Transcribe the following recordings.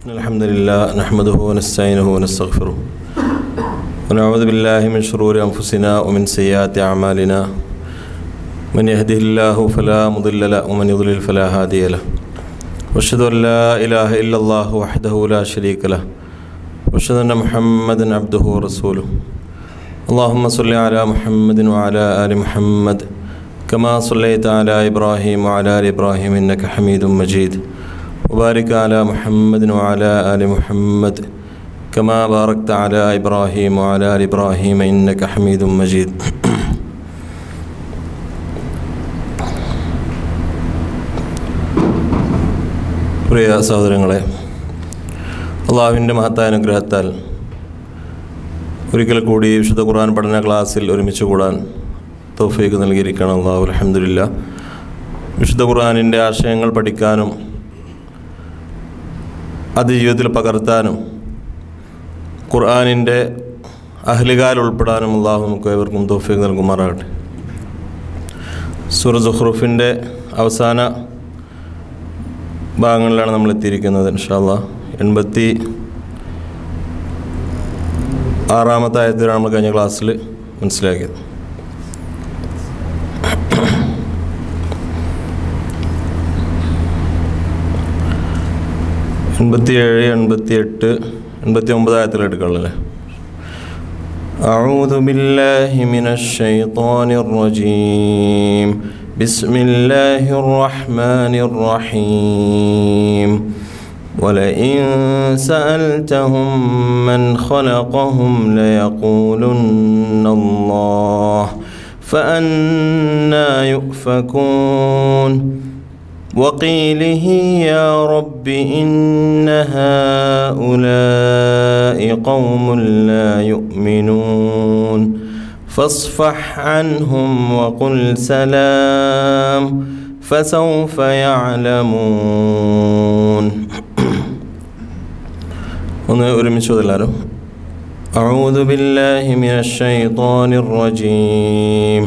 الحمد لله نحمده ونستعينه ونستغفره ونعوذ بالله من شرور أنفسنا ومن سيئات أعمالنا من يهده الله فلا مضل له ومن يضلل فلا هادي له واشهد أن لا إله إلا الله وحده لا شريك له واشهد أن محمدا عبده ورسوله اللهم صل على محمد وعلى آل محمد كما صليت على إبراهيم وعلى آل إبراهيم إنك حميد مجيد وبارك على محمد وعلى آل محمد كما باركت على إبراهيم وعلى آل إبراهيم إنك حميد مجيد പ്രിയ സഹോദരങ്ങളെ അള്ളാഹുവിൻ്റെ മഹത്തായ അനുഗ്രഹത്താൽ ഒരിക്കൽ കൂടി വിശുദ്ധ ഖുർആൻ പഠന ക്ലാസ്സിൽ ഒരുമിച്ച് കൂടാൻ തൗഫീക്ക് നൽകിയിരിക്കണം അള്ളാഹു അലഹമില്ല വിശുദ്ധ ഖുർആാനിൻ്റെ ആശയങ്ങൾ പഠിക്കാനും അത് ജീവിതത്തിൽ പകർത്താനും ഖുർആാനിൻ്റെ അഹ്ലികാൽ ഉൾപ്പെടാനും അള്ളാഹു നമുക്ക് ഏവർക്കും തോഫീക്ക് നൽകുമാറാകട്ടെ സുർ സുഹ്റുഫിൻ്റെ അവസാന ഭാഗങ്ങളിലാണ് നമ്മൾ എത്തിയിരിക്കുന്നത് ഇൻഷാല്ല എൺപത്തി ആറാമത്തെ ആയത്തിലാണ് നമ്മൾ കഴിഞ്ഞ ക്ലാസ്സിൽ മനസ്സിലാക്കിയത് എൺപത്തിയേഴ് എൺപത്തി എട്ട് എൺപത്തി ഒമ്പത് ആയത്തിലെടുക്കാനുള്ളല്ലേ أعوذ بالله من الشيطان الرجيم بسم الله الرحمن الرحيم ولئن سألتهم من خلقهم ليقولن الله فأنا يؤفكون وقيله يا رب إن هؤلاء قوم لا يؤمنون فاصفح عنهم وقل سلام فسوف يعلمون ഒന്ന് ഒരുമിച്ച് എല്ലാവരും أعوذ بالله من الشيطان الرجيم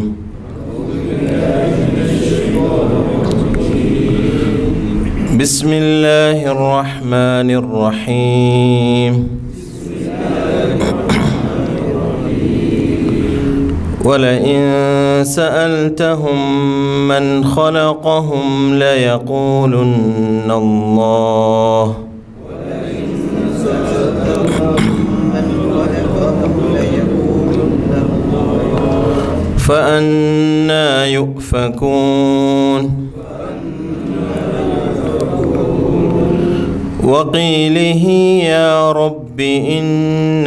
بسم الله الرحمن الرحيم ولئن سألتهم من خلقهم ليقولن الله فأنا يؤفكون وقيله يا رب إن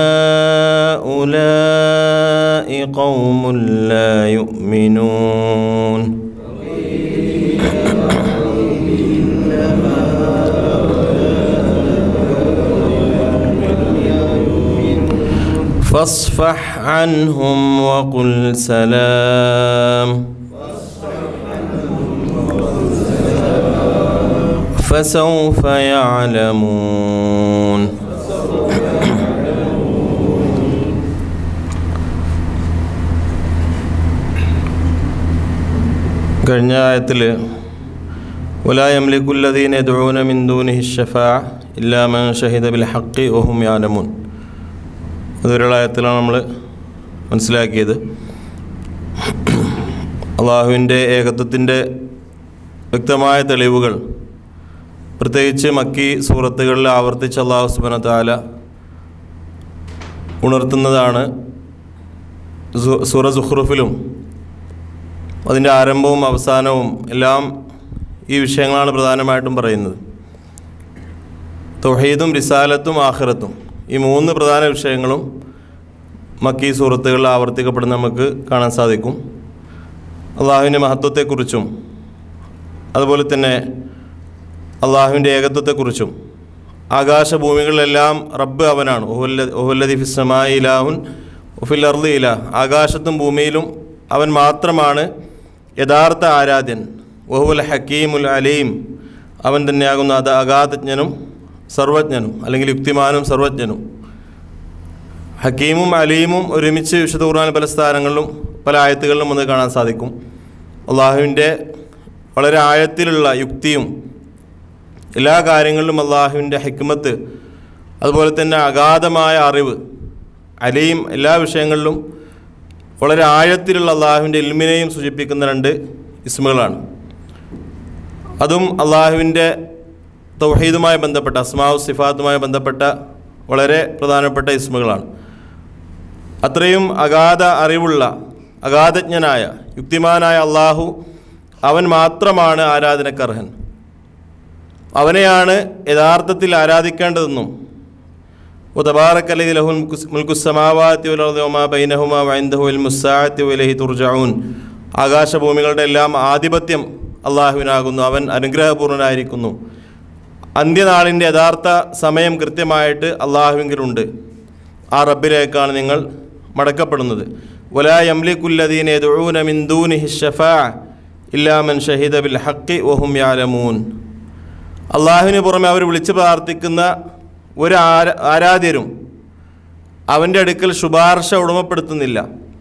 هؤلاء قوم لا يؤمنون فاصفح عنهم وقل سلام فسوف يعلمون കഴിഞ്ഞ ആയത്തിൽ വലായംലിക്കുല്ലദീൻ യദൂന മിന്ദൂനി ഹിഷഫാ ഇല്ലാമൻ ഷഹിദ ബിൽ ഹക്കി ഓഹും യാലമുൻ അതൊരു ആയത്തിലാണ് നമ്മൾ മനസ്സിലാക്കിയത് അള്ളാഹുവിൻ്റെ ഏകത്വത്തിൻ്റെ വ്യക്തമായ തെളിവുകൾ പ്രത്യേകിച്ച് മക്കി സൂറത്തുകളിൽ ആവർത്തിച്ച് അള്ളാഹു സുബന താല ഉണർത്തുന്നതാണ് സൂറ സുഹ്റുഫിലും അതിൻ്റെ ആരംഭവും അവസാനവും എല്ലാം ഈ വിഷയങ്ങളാണ് പ്രധാനമായിട്ടും പറയുന്നത് തൊഹീദും റിസാലത്തും ആഖിറത്തും ഈ മൂന്ന് പ്രധാന വിഷയങ്ങളും മക്കി സൂറത്തുകളിൽ ആവർത്തിക്കപ്പെടുന്ന നമുക്ക് കാണാൻ സാധിക്കും അള്ളാഹുവിൻ്റെ മഹത്വത്തെക്കുറിച്ചും അതുപോലെ തന്നെ അള്ളാഹുവിൻ്റെ ഏകത്വത്തെക്കുറിച്ചും ആകാശഭൂമികളിലെല്ലാം റബ്ബ് അവനാണ് ഒഹുല്ല ഒഹുല്ലദി ഫിസ്സമായി ഇലാഹുൻ ഒഫിൽ അർദി ഇല ആകാശത്തും ഭൂമിയിലും അവൻ മാത്രമാണ് യഥാർത്ഥ ആരാധ്യൻ ഒഹുൽ ഹക്കീമുൽ അലീം അവൻ തന്നെയാകുന്ന അത് അഗാധജ്ഞനും സർവജ്ഞനും അല്ലെങ്കിൽ യുക്തിമാനും സർവജ്ഞനും ഹക്കീമും അലീമും ഒരുമിച്ച് വിശുദ്ധ ഖുർആൻ പല സ്ഥാനങ്ങളിലും പല ആയത്തുകളിലും നമുക്ക് കാണാൻ സാധിക്കും അള്ളാഹുവിൻ്റെ വളരെ ആഴത്തിലുള്ള യുക്തിയും എല്ലാ കാര്യങ്ങളിലും അള്ളാഹുവിൻ്റെ ഹിക്മത്ത് അതുപോലെ തന്നെ അഗാധമായ അറിവ് അലയും എല്ലാ വിഷയങ്ങളിലും വളരെ ആഴത്തിലുള്ള അള്ളാഹുവിൻ്റെ ഇൽമിനെയും സൂചിപ്പിക്കുന്ന രണ്ട് ഇസ്മുകളാണ് അതും അള്ളാഹുവിൻ്റെ തൗഹീദുമായി ബന്ധപ്പെട്ട അസ്മാവ് സിഫാത്തുമായി ബന്ധപ്പെട്ട വളരെ പ്രധാനപ്പെട്ട ഇസ്മുകളാണ് അത്രയും അഗാധ അറിവുള്ള അഗാധജ്ഞനായ യുക്തിമാനായ അള്ളാഹു അവൻ മാത്രമാണ് ആരാധനക്കർഹൻ അവനെയാണ് യഥാർത്ഥത്തിൽ ആരാധിക്കേണ്ടതെന്നും ഉതബാറക്കലി ലഹുൽ മുൽക്കുസമാവാത്തി വലർദ്ദോമാ ബൈനഹുമാ വൈന്ദഹു അൽ മുസാഅത്തി വലഹി തുർജഊൻ ആകാശഭൂമികളുടെ എല്ലാം ആധിപത്യം അള്ളാഹുവിനാകുന്നു അവൻ അനുഗ്രഹപൂർണനായിരിക്കുന്നു അന്ത്യനാളിൻ്റെ യഥാർത്ഥ സമയം കൃത്യമായിട്ട് അള്ളാഹുവിങ്കിലുണ്ട് ആ റബ്ബിലേക്കാണ് നിങ്ങൾ മടക്കപ്പെടുന്നത് വലാ യംലിക്കുല്ലദീന യദഊന മിൻ ദൂനിഹി ഷഫാ ഇല്ലാ മൻ ഷഹീദ ബിൽ ഹഖി വഹും യാലമൂൻ അള്ളാഹുവിന് പുറമെ അവർ വിളിച്ചു പ്രാർത്ഥിക്കുന്ന ഒരു ആരാ ആരാധ്യരും അവൻ്റെ അടുക്കൽ ശുപാർശ ഉടമപ്പെടുത്തുന്നില്ല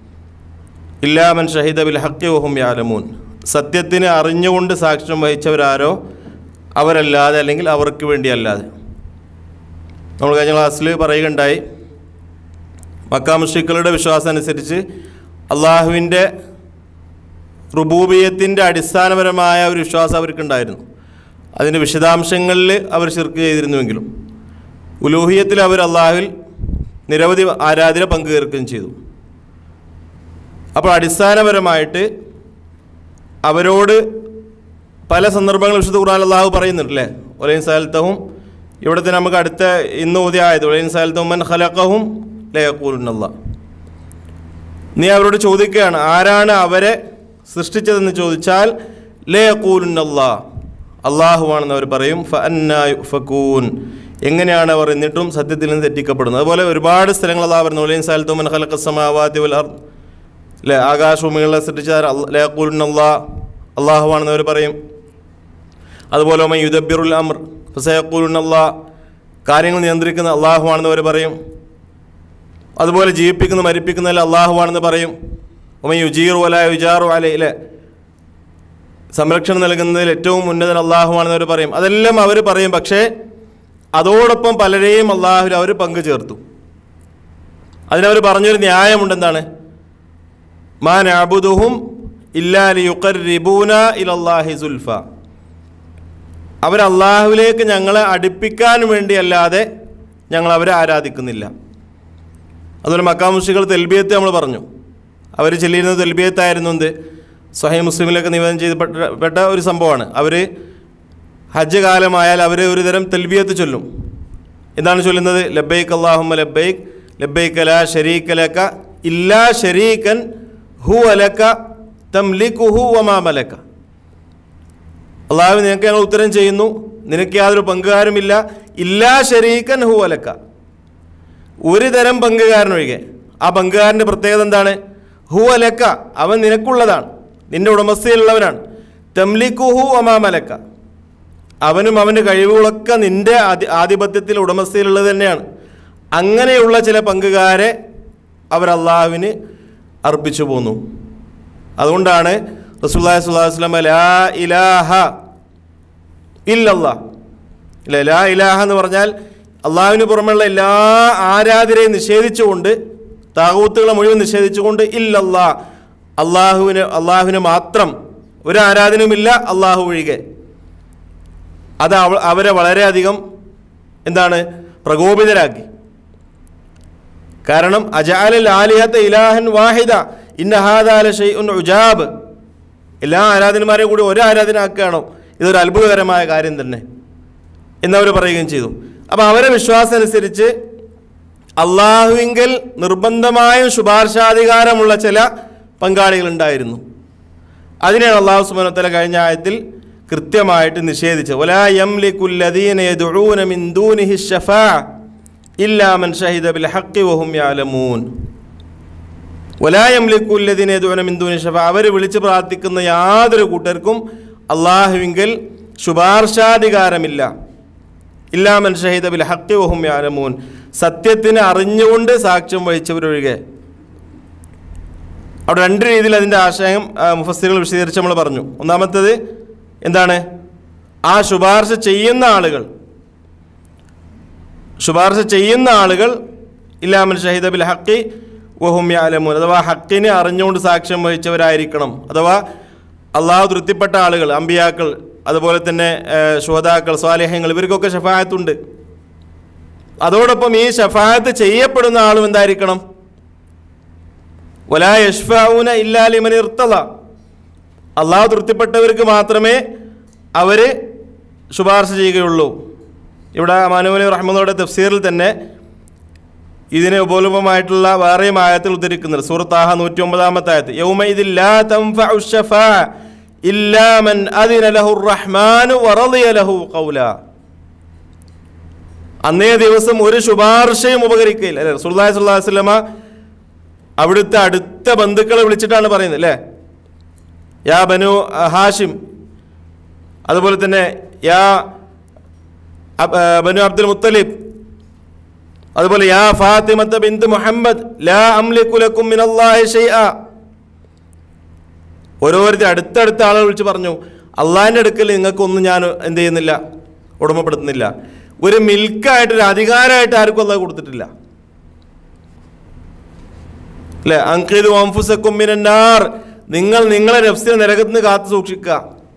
ഇല്ലാമൻ ഷഹീദ ബിൽ ഹക്കി വഹും യാലമൂൻ സത്യത്തിന് അറിഞ്ഞുകൊണ്ട് സാക്ഷ്യം വഹിച്ചവരാരോ അവരല്ലാതെ അല്ലെങ്കിൽ അവർക്ക് വേണ്ടിയല്ലാതെ നമ്മൾ കഴിഞ്ഞ ക്ലാസ്സിൽ പറയുകയുണ്ടായി മക്കാമുഷിക്കളുടെ വിശ്വാസം അനുസരിച്ച് അള്ളാഹുവിൻ്റെ റുബൂബിയത്തിൻ്റെ അടിസ്ഥാനപരമായ ഒരു വിശ്വാസം അവർക്കുണ്ടായിരുന്നു അതിൻ്റെ വിശദാംശങ്ങളിൽ അവർ ശിർക്ക് ചെയ്തിരുന്നുവെങ്കിലും ഉലൂഹിയത്തിൽ അവർ അള്ളാഹുവിൽ നിരവധി ആരാധന പങ്കുചേർക്കുകയും ചെയ്തു അപ്പോൾ അടിസ്ഥാനപരമായിട്ട് അവരോട് പല സന്ദർഭങ്ങളും വിശുദ്ധ ഖുർആൻ അള്ളാഹു പറയുന്നുണ്ട് അല്ലേ ഒലൈൻ സാലത്തവും ഇവിടുത്തെ നമുക്ക് അടുത്ത ഇന്ന് ഊതിയ ആയത് ഒലൈൻ സാലത്തവും മൻ ഖലഖഹും ലയക്കൂലുന്നല്ല നീ അവരോട് ചോദിക്കുകയാണ് ആരാണ് അവരെ സൃഷ്ടിച്ചതെന്ന് ചോദിച്ചാൽ ലയക്കൂലുന്നല്ല അള്ളാഹുവാണെന്ന് അവർ പറയും ഫ ഫക്കൂൻ എങ്ങനെയാണ് അവർ എന്നിട്ടും സത്യത്തിൽ നിന്ന് തെറ്റിക്കപ്പെടുന്നത് അതുപോലെ ഒരുപാട് സ്ഥലങ്ങൾ അള്ളാഹ് പറഞ്ഞു ഒലൈൻ സാലത്തും മൻ ഖലഖ സമാവാതി വൽ അർദ് അല്ലേ ആകാശഭൂമികളെ സൃഷ്ടിച്ച ലയക്കൂലുന്നല്ല അള്ളാഹുവാണെന്ന് അവർ പറയും അതുപോലെ ഒമ യുദബിറുൽ അമർ ഫസയക്കൂലുന്നല്ല കാര്യങ്ങൾ നിയന്ത്രിക്കുന്ന അള്ളാഹുവാണെന്ന് അവർ പറയും അതുപോലെ ജീവിപ്പിക്കുന്ന മരിപ്പിക്കുന്നതിൽ അള്ളാഹുവാണെന്ന് പറയും ഒമ യുജീറു അല യുജാറു അല ഇല്ലേ സംരക്ഷണം നൽകുന്നതിൽ ഏറ്റവും ഉന്നതൻ അള്ളാഹുവാണെന്ന് അവർ പറയും അതെല്ലാം അവർ പറയും പക്ഷേ അതോടൊപ്പം പലരെയും അള്ളാഹുവിൽ അവർ പങ്കു ചേർത്തു അതിനവർ പറഞ്ഞൊരു ന്യായമുണ്ടെന്താണ് മാ നാബുദുഹും ഇല്ലാലി യുഖർരിബൂന ഇലല്ലാഹി സുൽഫ അവർ അള്ളാഹുവിലേക്ക് ഞങ്ങളെ അടുപ്പിക്കാൻ വേണ്ടിയല്ലാതെ ഞങ്ങൾ അവരെ ആരാധിക്കുന്നില്ല അതുപോലെ മക്കാമുഷികൾ തെൽബിയത്ത് നമ്മൾ പറഞ്ഞു അവർ ചെല്ലിയിരുന്നത് തെൽബിയത്തായിരുന്നു എന്ത് സ്വഹൈ മുസ്ലിമിലൊക്കെ നിവേദനം ചെയ്യപ്പെട്ട ഒരു സംഭവമാണ് അവർ ഹജ്ജ് കാലമായാൽ അവർ ഒരു തരം തെൽബിയത്ത് ചൊല്ലും എന്താണ് ചൊല്ലുന്നത് ലബൈക്ക് അള്ളാഹുമ്മ ലബൈക്ക് ലബൈക്ക് ലാ ഷരീക്ക് ലക ഇല്ലാ ഷരീക്കൻ ഹു അലക്ക തംലിക്കുഹു വമാ മലക്ക അള്ളാഹു നിനക്ക് ഞങ്ങൾ ഉത്തരം ചെയ്യുന്നു നിനക്ക് യാതൊരു പങ്കുകാരുമില്ല ഇല്ലാ ഷരീക്കൻ ഹു അലക്ക ഒരു തരം പങ്കുകാരനൊഴികെ ആ പങ്കുകാരൻ്റെ പ്രത്യേകത എന്താണ് ഹു അലക്ക അവൻ നിനക്കുള്ളതാണ് നിന്റെ ഉടമസ്ഥയിലുള്ളവനാണ് തെംലിക്കുഹു വമാ മലക്ക അവനും അവൻ്റെ കഴിവുകളൊക്കെ നിന്റെ ആധി ആധിപത്യത്തിൽ ഉടമസ്ഥയിലുള്ളത് തന്നെയാണ് അങ്ങനെയുള്ള ചില പങ്കുകാരെ അവർ അള്ളാഹുവിന് അർപ്പിച്ചു പോന്നു അതുകൊണ്ടാണ് റസൂല്ലാഹി സ്വല്ലല്ലാഹു അലൈഹി വസല്ലം ലാ ഇലാഹ ഇല്ലല്ലാ ഇല്ല ലാ ഇലാഹ എന്ന് പറഞ്ഞാൽ അള്ളാഹുവിന് പുറമെയുള്ള എല്ലാ ആരാധനയും നിഷേധിച്ചുകൊണ്ട് താകൂത്തുകളെ മുഴുവൻ നിഷേധിച്ചുകൊണ്ട് ഇല്ലല്ലാ അള്ളാഹുവിന് അള്ളാഹുവിന് മാത്രം ഒരു ആരാധനയുമില്ല അള്ളാഹു ഒഴികെ അത് അവ അവരെ വളരെയധികം എന്താണ് പ്രകോപിതരാക്കി കാരണം അജാലിൽ ആലിഹത്ത് ഇലാഹൻ വാഹിദ ഇന്നഹാദാല ഷെയ്ഉൻ ഉജാബ് എല്ലാ ആരാധനമാരെയും കൂടി ഒരു ആരാധന ആക്കുകയാണോ ഇതൊരു അത്ഭുതകരമായ കാര്യം തന്നെ എന്നവർ പറയുകയും ചെയ്തു അപ്പോൾ അവരെ വിശ്വാസം അനുസരിച്ച് അള്ളാഹുവിങ്കൽ നിർബന്ധമായും ശുപാർശാധികാരമുള്ള ചില പങ്കാളികളുണ്ടായിരുന്നു അതിനെയാണ് അള്ളാഹു സുബാനത്തല കഴിഞ്ഞ ആയത്തിൽ കൃത്യമായിട്ട് നിഷേധിച്ചത് ഒലാ യംലിക്കുല്ലദീന യദുഊന മിൻ ദൂനിഹി ഷഫാ ഇല്ലാ മൻ ഷഹിദ ബിൽ ഹഖി വഹും യഅലമൂൻ ഒലാ യംലിക്കുല്ലദീന യദുഊന മിൻ ദൂനിഹി ഷഫാ അവർ വിളിച്ച് പ്രാർത്ഥിക്കുന്ന യാതൊരു കൂട്ടർക്കും അള്ളാഹുവിങ്കൽ ശുപാർശാധികാരമില്ല ഇല്ലാ മൻ ഷഹിദ ബിൽ ഹഖി വഹും യഅലമൂൻ സത്യത്തിന് അറിഞ്ഞുകൊണ്ട് സാക്ഷ്യം വഹിച്ചവരൊഴികെ അവിടെ രണ്ട് രീതിയിൽ അതിൻ്റെ ആശയം മുഫസ്സികൾ വിശദീകരിച്ച് നമ്മൾ പറഞ്ഞു ഒന്നാമത്തേത് എന്താണ് ആ ശുപാർശ ചെയ്യുന്ന ആളുകൾ ശുപാർശ ചെയ്യുന്ന ആളുകൾ ഇല്ലാമൻ ഷഹീദ ബിൽ ഹക്കി വഹും യാലമൂൻ അഥവാ ഹക്കിനെ അറിഞ്ഞുകൊണ്ട് സാക്ഷ്യം വഹിച്ചവരായിരിക്കണം അഥവാ അള്ളാഹു തൃപ്തിപ്പെട്ട ആളുകൾ അമ്പിയാക്കൾ അതുപോലെ തന്നെ ശോതാക്കൾ സ്വാലേഹ്യങ്ങൾ ഇവർക്കൊക്കെ ഷഫായത്തുണ്ട് അതോടൊപ്പം ഈ ഷഫായത്ത് ചെയ്യപ്പെടുന്ന ആളും എന്തായിരിക്കണം വലാ യഷ്ഫാഊന ഇല്ലാലിമൻ ഇർത്തല അള്ളാഹു തൃപ്തിപ്പെട്ടവർക്ക് മാത്രമേ അവർ ശുപാർശ ചെയ്യുകയുള്ളൂ ഇവിടെ മാനുവലി റഹ്മദോടെ തഫ്സീറിൽ തന്നെ ഇതിന് ഉപലഭമായിട്ടുള്ള വേറെയും ആയത്തിൽ ഉദ്ധരിക്കുന്നുണ്ട് സൂറത്താഹ നൂറ്റി ഒമ്പതാമത്തെ ആയത്ത് യൗമൈദില്ലാ തൻഫഉ ശഫാ ഇല്ലാ മൻ അദിന ലഹു റഹ്മാനു വറളിയ ലഹു ഖൗല അന്നേ ദിവസം ഒരു ശുപാർശയും ഉപകരിക്കില്ല അല്ലേ റസൂലുള്ളാഹി സ്വല്ലല്ലാഹു അലൈഹി വസല്ലമ അവിടുത്തെ അടുത്ത ബന്ധുക്കളെ വിളിച്ചിട്ടാണ് പറയുന്നത് അല്ലേ യാ ബനു ഹാഷിം അതുപോലെ തന്നെ യാ ബനു അബ്ദുൽ മുത്തലിബ് അതുപോലെ യാ ഫാത്തിമത്ത ബിന്ദു മുഹമ്മദ് ലാ അംലിക്കു ലക്കും മിനല്ലാഹി ഷൈഅ ഓരോരുത്തർ അടുത്തടുത്ത ആളുകൾ വിളിച്ച് പറഞ്ഞു അള്ളാഹിൻ്റെ അടുക്കൽ നിങ്ങൾക്കൊന്നും ഞാൻ എന്ത് ചെയ്യുന്നില്ല ഉടമപ്പെടുത്തുന്നില്ല ഒരു മിൽക്കായിട്ട് ഒരു അധികാരമായിട്ട് ആർക്കും അള്ളാഹ് കൊടുത്തിട്ടില്ല അല്ലേ അങ്കിത് വംഫുസക്കും മിനന്നാർ നിങ്ങൾ നിങ്ങളെ നഫ്സിനെ നരകത്തിൽ നിന്ന് കാത്തു സൂക്ഷിക്കുക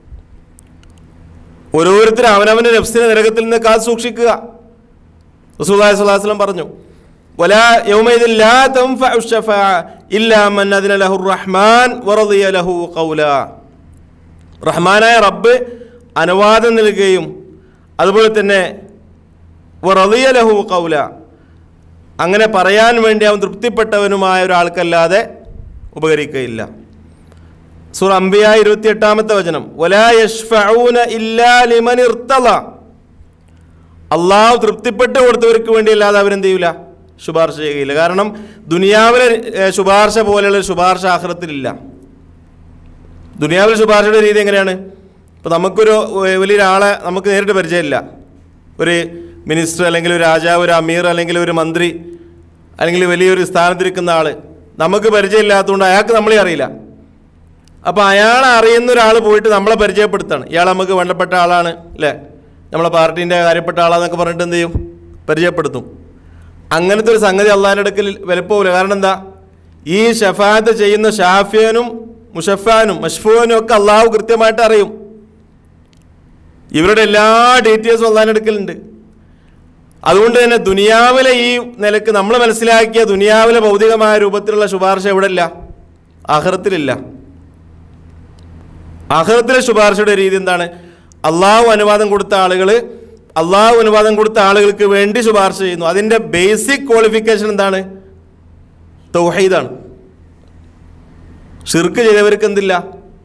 ഓരോരുത്തരും അവനവൻ്റെ നഫ്സിനെ നരകത്തിൽ നിന്ന് കാത്തു സൂക്ഷിക്കുക റസൂലുള്ളാഹി സ്വല്ലല്ലാഹു അലൈഹി വസല്ലം പറഞ്ഞു ولا يومئذ لا تنفع الشفاعة إلا من أذن له الرحمن ورضي له قولا റഹ്മാനായ റബ്ബ് അനുവാദം നൽകുകയും അതുപോലെ തന്നെ വറളിയ ലഹു കൗല അങ്ങനെ പറയാൻ വേണ്ടി അവൻ തൃപ്തിപ്പെട്ടവനുമായ ഒരാൾക്കല്ലാതെ ഉപകരിക്കുകയില്ല സൂർ അംബിയ ഇരുപത്തിയെട്ടാമത്തെ വചനം വലാ യഷ്ഫഊന ഇല്ലാ ലിമൻ ഇർത്തള അള്ളാഹു തൃപ്തിപ്പെട്ട് കൊടുത്തവർക്ക് വേണ്ടി അല്ലാതെ അവരെന്ത് ചെയ്യൂല ശുപാർശ ചെയ്യുകയില്ല കാരണം ദുനിയാവിലെ ഏഹ്, ശുപാർശ പോലെയുള്ള ഒരു ശുപാർശ ആഹ്റത്തിലില്ല ദുനിയാവിലെ ശുപാർശയുടെ രീതി എങ്ങനെയാണ് ഇപ്പോൾ നമുക്കൊരു ഏഹ്, വലിയൊരാളെ നമുക്ക് നേരിട്ട് പരിചയമില്ല ഒരു മിനിസ്റ്റർ അല്ലെങ്കിൽ ഒരു രാജാവ് ഒരു അമീർ അല്ലെങ്കിൽ ഒരു മന്ത്രി അല്ലെങ്കിൽ വലിയൊരു സ്ഥാനത്തിരിക്കുന്ന ആൾ നമുക്ക് പരിചയമില്ലാത്തതുകൊണ്ട് അയാൾക്ക് നമ്മളെ അറിയില്ല അപ്പോൾ അയാളെ അറിയുന്ന ഒരാൾ പോയിട്ട് നമ്മളെ പരിചയപ്പെടുത്താണ് ഇയാൾ നമുക്ക് വേണ്ടപ്പെട്ട ആളാണ് അല്ലേ നമ്മളെ പാർട്ടീൻ്റെ കാര്യപ്പെട്ട ആളാന്നൊക്കെ പറഞ്ഞിട്ട് എന്ത് ചെയ്യും പരിചയപ്പെടുത്തും അങ്ങനത്തെ ഒരു സംഗതി അള്ളാഹിൻ്റെ അടുക്കൽ വിലപ്പോവില്ല കാരണം എന്താ ഈ ഷഫാത്ത് ചെയ്യുന്ന ഷാഫിയനും മുഷഫാനും മഷ്ഫൂനും ഒക്കെ അള്ളാഹു കൃത്യമായിട്ട് അറിയും ഇവരുടെ എല്ലാ ഡീറ്റെയിൽസും അള്ളാഹിൻ്റെ അടുക്കലുണ്ട് അതുകൊണ്ട് തന്നെ ദുനിയാവിലെ ഈ നിലക്ക് നമ്മൾ മനസ്സിലാക്കിയ ദുനിയാവിലെ ഭൗതികമായ രൂപത്തിലുള്ള ശുപാർശ എവിടെ ഇല്ല ആഹ്റത്തിലില്ല ആഹ്റത്തിലെ ശുപാർശയുടെ രീതി എന്താണ് അള്ളാഹു അനുവാദം കൊടുത്ത ആളുകൾ അള്ളാഹു അനുവാദം കൊടുത്ത ആളുകൾക്ക് വേണ്ടി ശുപാർശ ചെയ്യുന്നു അതിൻ്റെ ബേസിക് ക്വാളിഫിക്കേഷൻ എന്താണ് തൗഹീദാണ് ഷിർക്ക് ചെയ്തവർക്ക് എന്തില്ല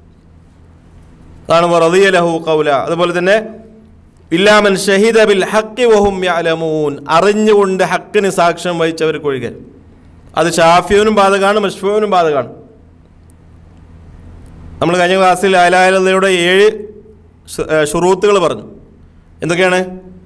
അതാണ് റളിയ ലഹു കൗല അതുപോലെ തന്നെ ഇല്ലാമൻ ഷഹീദ ബിൽ ഹക്കി വഹും യഅലമൂൻ അറിഞ്ഞുകൊണ്ട് ഹക്കിന് സാക്ഷ്യം വഹിച്ചവർക്ക് ഒഴികെ അത് ഷാഫിയോനും ബാധകമാണ് മഷ്ഫൂനും ബാധകമാണ് നമ്മൾ കഴിഞ്ഞ ക്ലാസ്സിൽ അലാലയുടെ ഏഴ് ഷുറൂത്തുകൾ പറഞ്ഞു എന്തൊക്കെയാണ്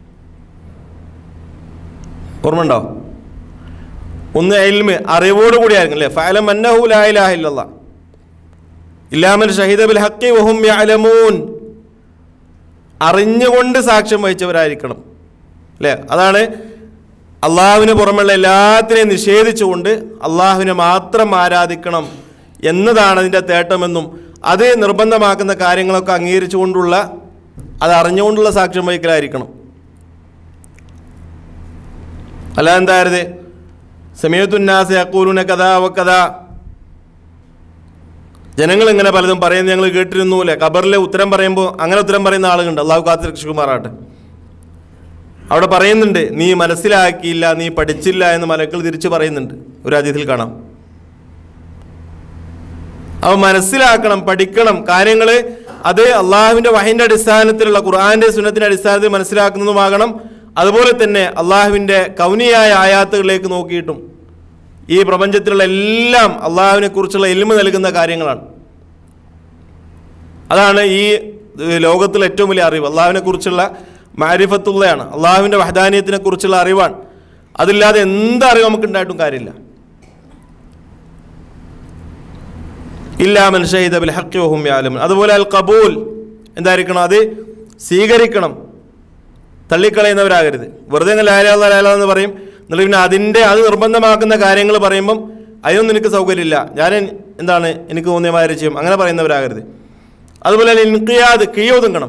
ഓർമ്മയുണ്ടോ ഒന്ന് എൽമ് അറിവോട് കൂടി ആയിരിക്കും അല്ലേ ഫഅലം അന്നഹു ലാ ഇലാഹ ഇല്ലല്ലാ ഇല്ലാമൽ ഷഹീദ ബിൽ ഹക്കി വഹും യഅലമൂൻ അറിഞ്ഞുകൊണ്ട് സാക്ഷ്യം വഹിച്ചവരായിരിക്കണം അല്ലേ അതാണ് അള്ളാഹുവിന് പുറമെയുള്ള എല്ലാത്തിനെയും നിഷേധിച്ചുകൊണ്ട് അള്ളാഹുവിനെ മാത്രം ആരാധിക്കണം എന്നതാണ് അതിൻ്റെ തേട്ടമെന്നും അത് നിർബന്ധമാക്കുന്ന കാര്യങ്ങളൊക്കെ അംഗീകരിച്ചുകൊണ്ടുള്ള അത് അറിഞ്ഞുകൊണ്ടുള്ള സാക്ഷ്യം വഹിക്കലായിരിക്കണം അല്ല എന്തായത് സമയത്തുന്നാസ് അക്കൂലുന കഥാ വ കഥാ ജനങ്ങൾ ഇങ്ങനെ പലതും പറയുന്നത് ഞങ്ങൾ കേട്ടിരുന്നു അല്ലേ ഖബറിലെ ഉത്തരം പറയുമ്പോൾ അങ്ങനെ ഉത്തരം പറയുന്ന ആളുകളുണ്ട് അള്ളാഹു കാത്ത് രക്ഷിക്കുമാറാട്ടെ അവിടെ പറയുന്നുണ്ട് നീ മനസ്സിലാക്കിയില്ല നീ പഠിച്ചില്ല എന്ന് മലക്കൾ തിരിച്ചു പറയുന്നുണ്ട് ഒരു അതിഥിയിൽ കാണാം അവ മനസ്സിലാക്കണം പഠിക്കണം കാര്യങ്ങൾ അത് അള്ളാഹുവിൻ്റെ വഹിൻ്റെ അടിസ്ഥാനത്തിലുള്ള ഖുർആാൻ്റെ സുന്നത്തിൻ്റെ അടിസ്ഥാനത്തിൽ മനസ്സിലാക്കുന്നതുമാകണം അതുപോലെ തന്നെ അള്ളാഹുവിൻ്റെ കൗനിയായ ആയാത്തുകളിലേക്ക് നോക്കിയിട്ടും ഈ പ്രപഞ്ചത്തിലുള്ള എല്ലാം അള്ളാഹുവിനെ കുറിച്ചുള്ള എൽമ നൽകുന്ന കാര്യങ്ങളാണ് അതാണ് ഈ ഏഹ്, ലോകത്തിലെ ഏറ്റവും വലിയ അറിവ് അള്ളാഹുവിനെ കുറിച്ചുള്ള മാരിഫത്തുള്ളയാണ് അള്ളാഹുവിൻ്റെ വഹദാനിയത്തിനെ കുറിച്ചുള്ള അറിവാണ് അതില്ലാതെ എന്ത് അറിവ് നമുക്ക് ഉണ്ടായിട്ടും കാര്യമില്ല ഇല്ലാമൻ ഷഹീദ ബിൽ ഹക്കി വഹും യാലമൻ അതുപോലെ അൽ കബൂൽ എന്തായിരിക്കണം അത് സ്വീകരിക്കണം തള്ളിക്കളയുന്നവരാകരുത് വെറുതെ അങ്ങ് ലാല ലാല എന്ന് പറയും എന്നിട്ട് പിന്നെ അതിൻ്റെ അത് നിർബന്ധമാക്കുന്ന കാര്യങ്ങൾ പറയുമ്പം അതിനൊന്നും എനിക്ക് സൗകര്യമില്ല ഞാൻ എന്താണ് എനിക്ക് തോന്നിയ മാതിരി ചെയ്യും അങ്ങനെ പറയുന്നവരാകരുത് അതുപോലെ തന്നെ ഇൻകിയാദ് കീയൊതുങ്ങണം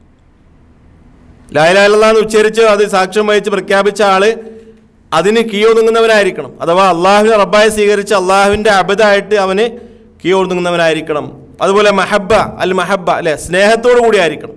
ലായലാലെന്ന് ഉച്ചരിച്ച് അത് സാക്ഷ്യം വഹിച്ച് പ്രഖ്യാപിച്ച ആള് അതിന് കീയൊതുങ്ങുന്നവനായിരിക്കണം അഥവാ അള്ളാഹുവിനെ റബ്ബായി സ്വീകരിച്ച് അള്ളാഹുവിൻ്റെ അബദായിട്ട് അവന് കീയൊതുങ്ങുന്നവനായിരിക്കണം അതുപോലെ മഹബ്ബ അൽ മഹബ്ബ അല്ലെ സ്നേഹത്തോടു കൂടി ആയിരിക്കണം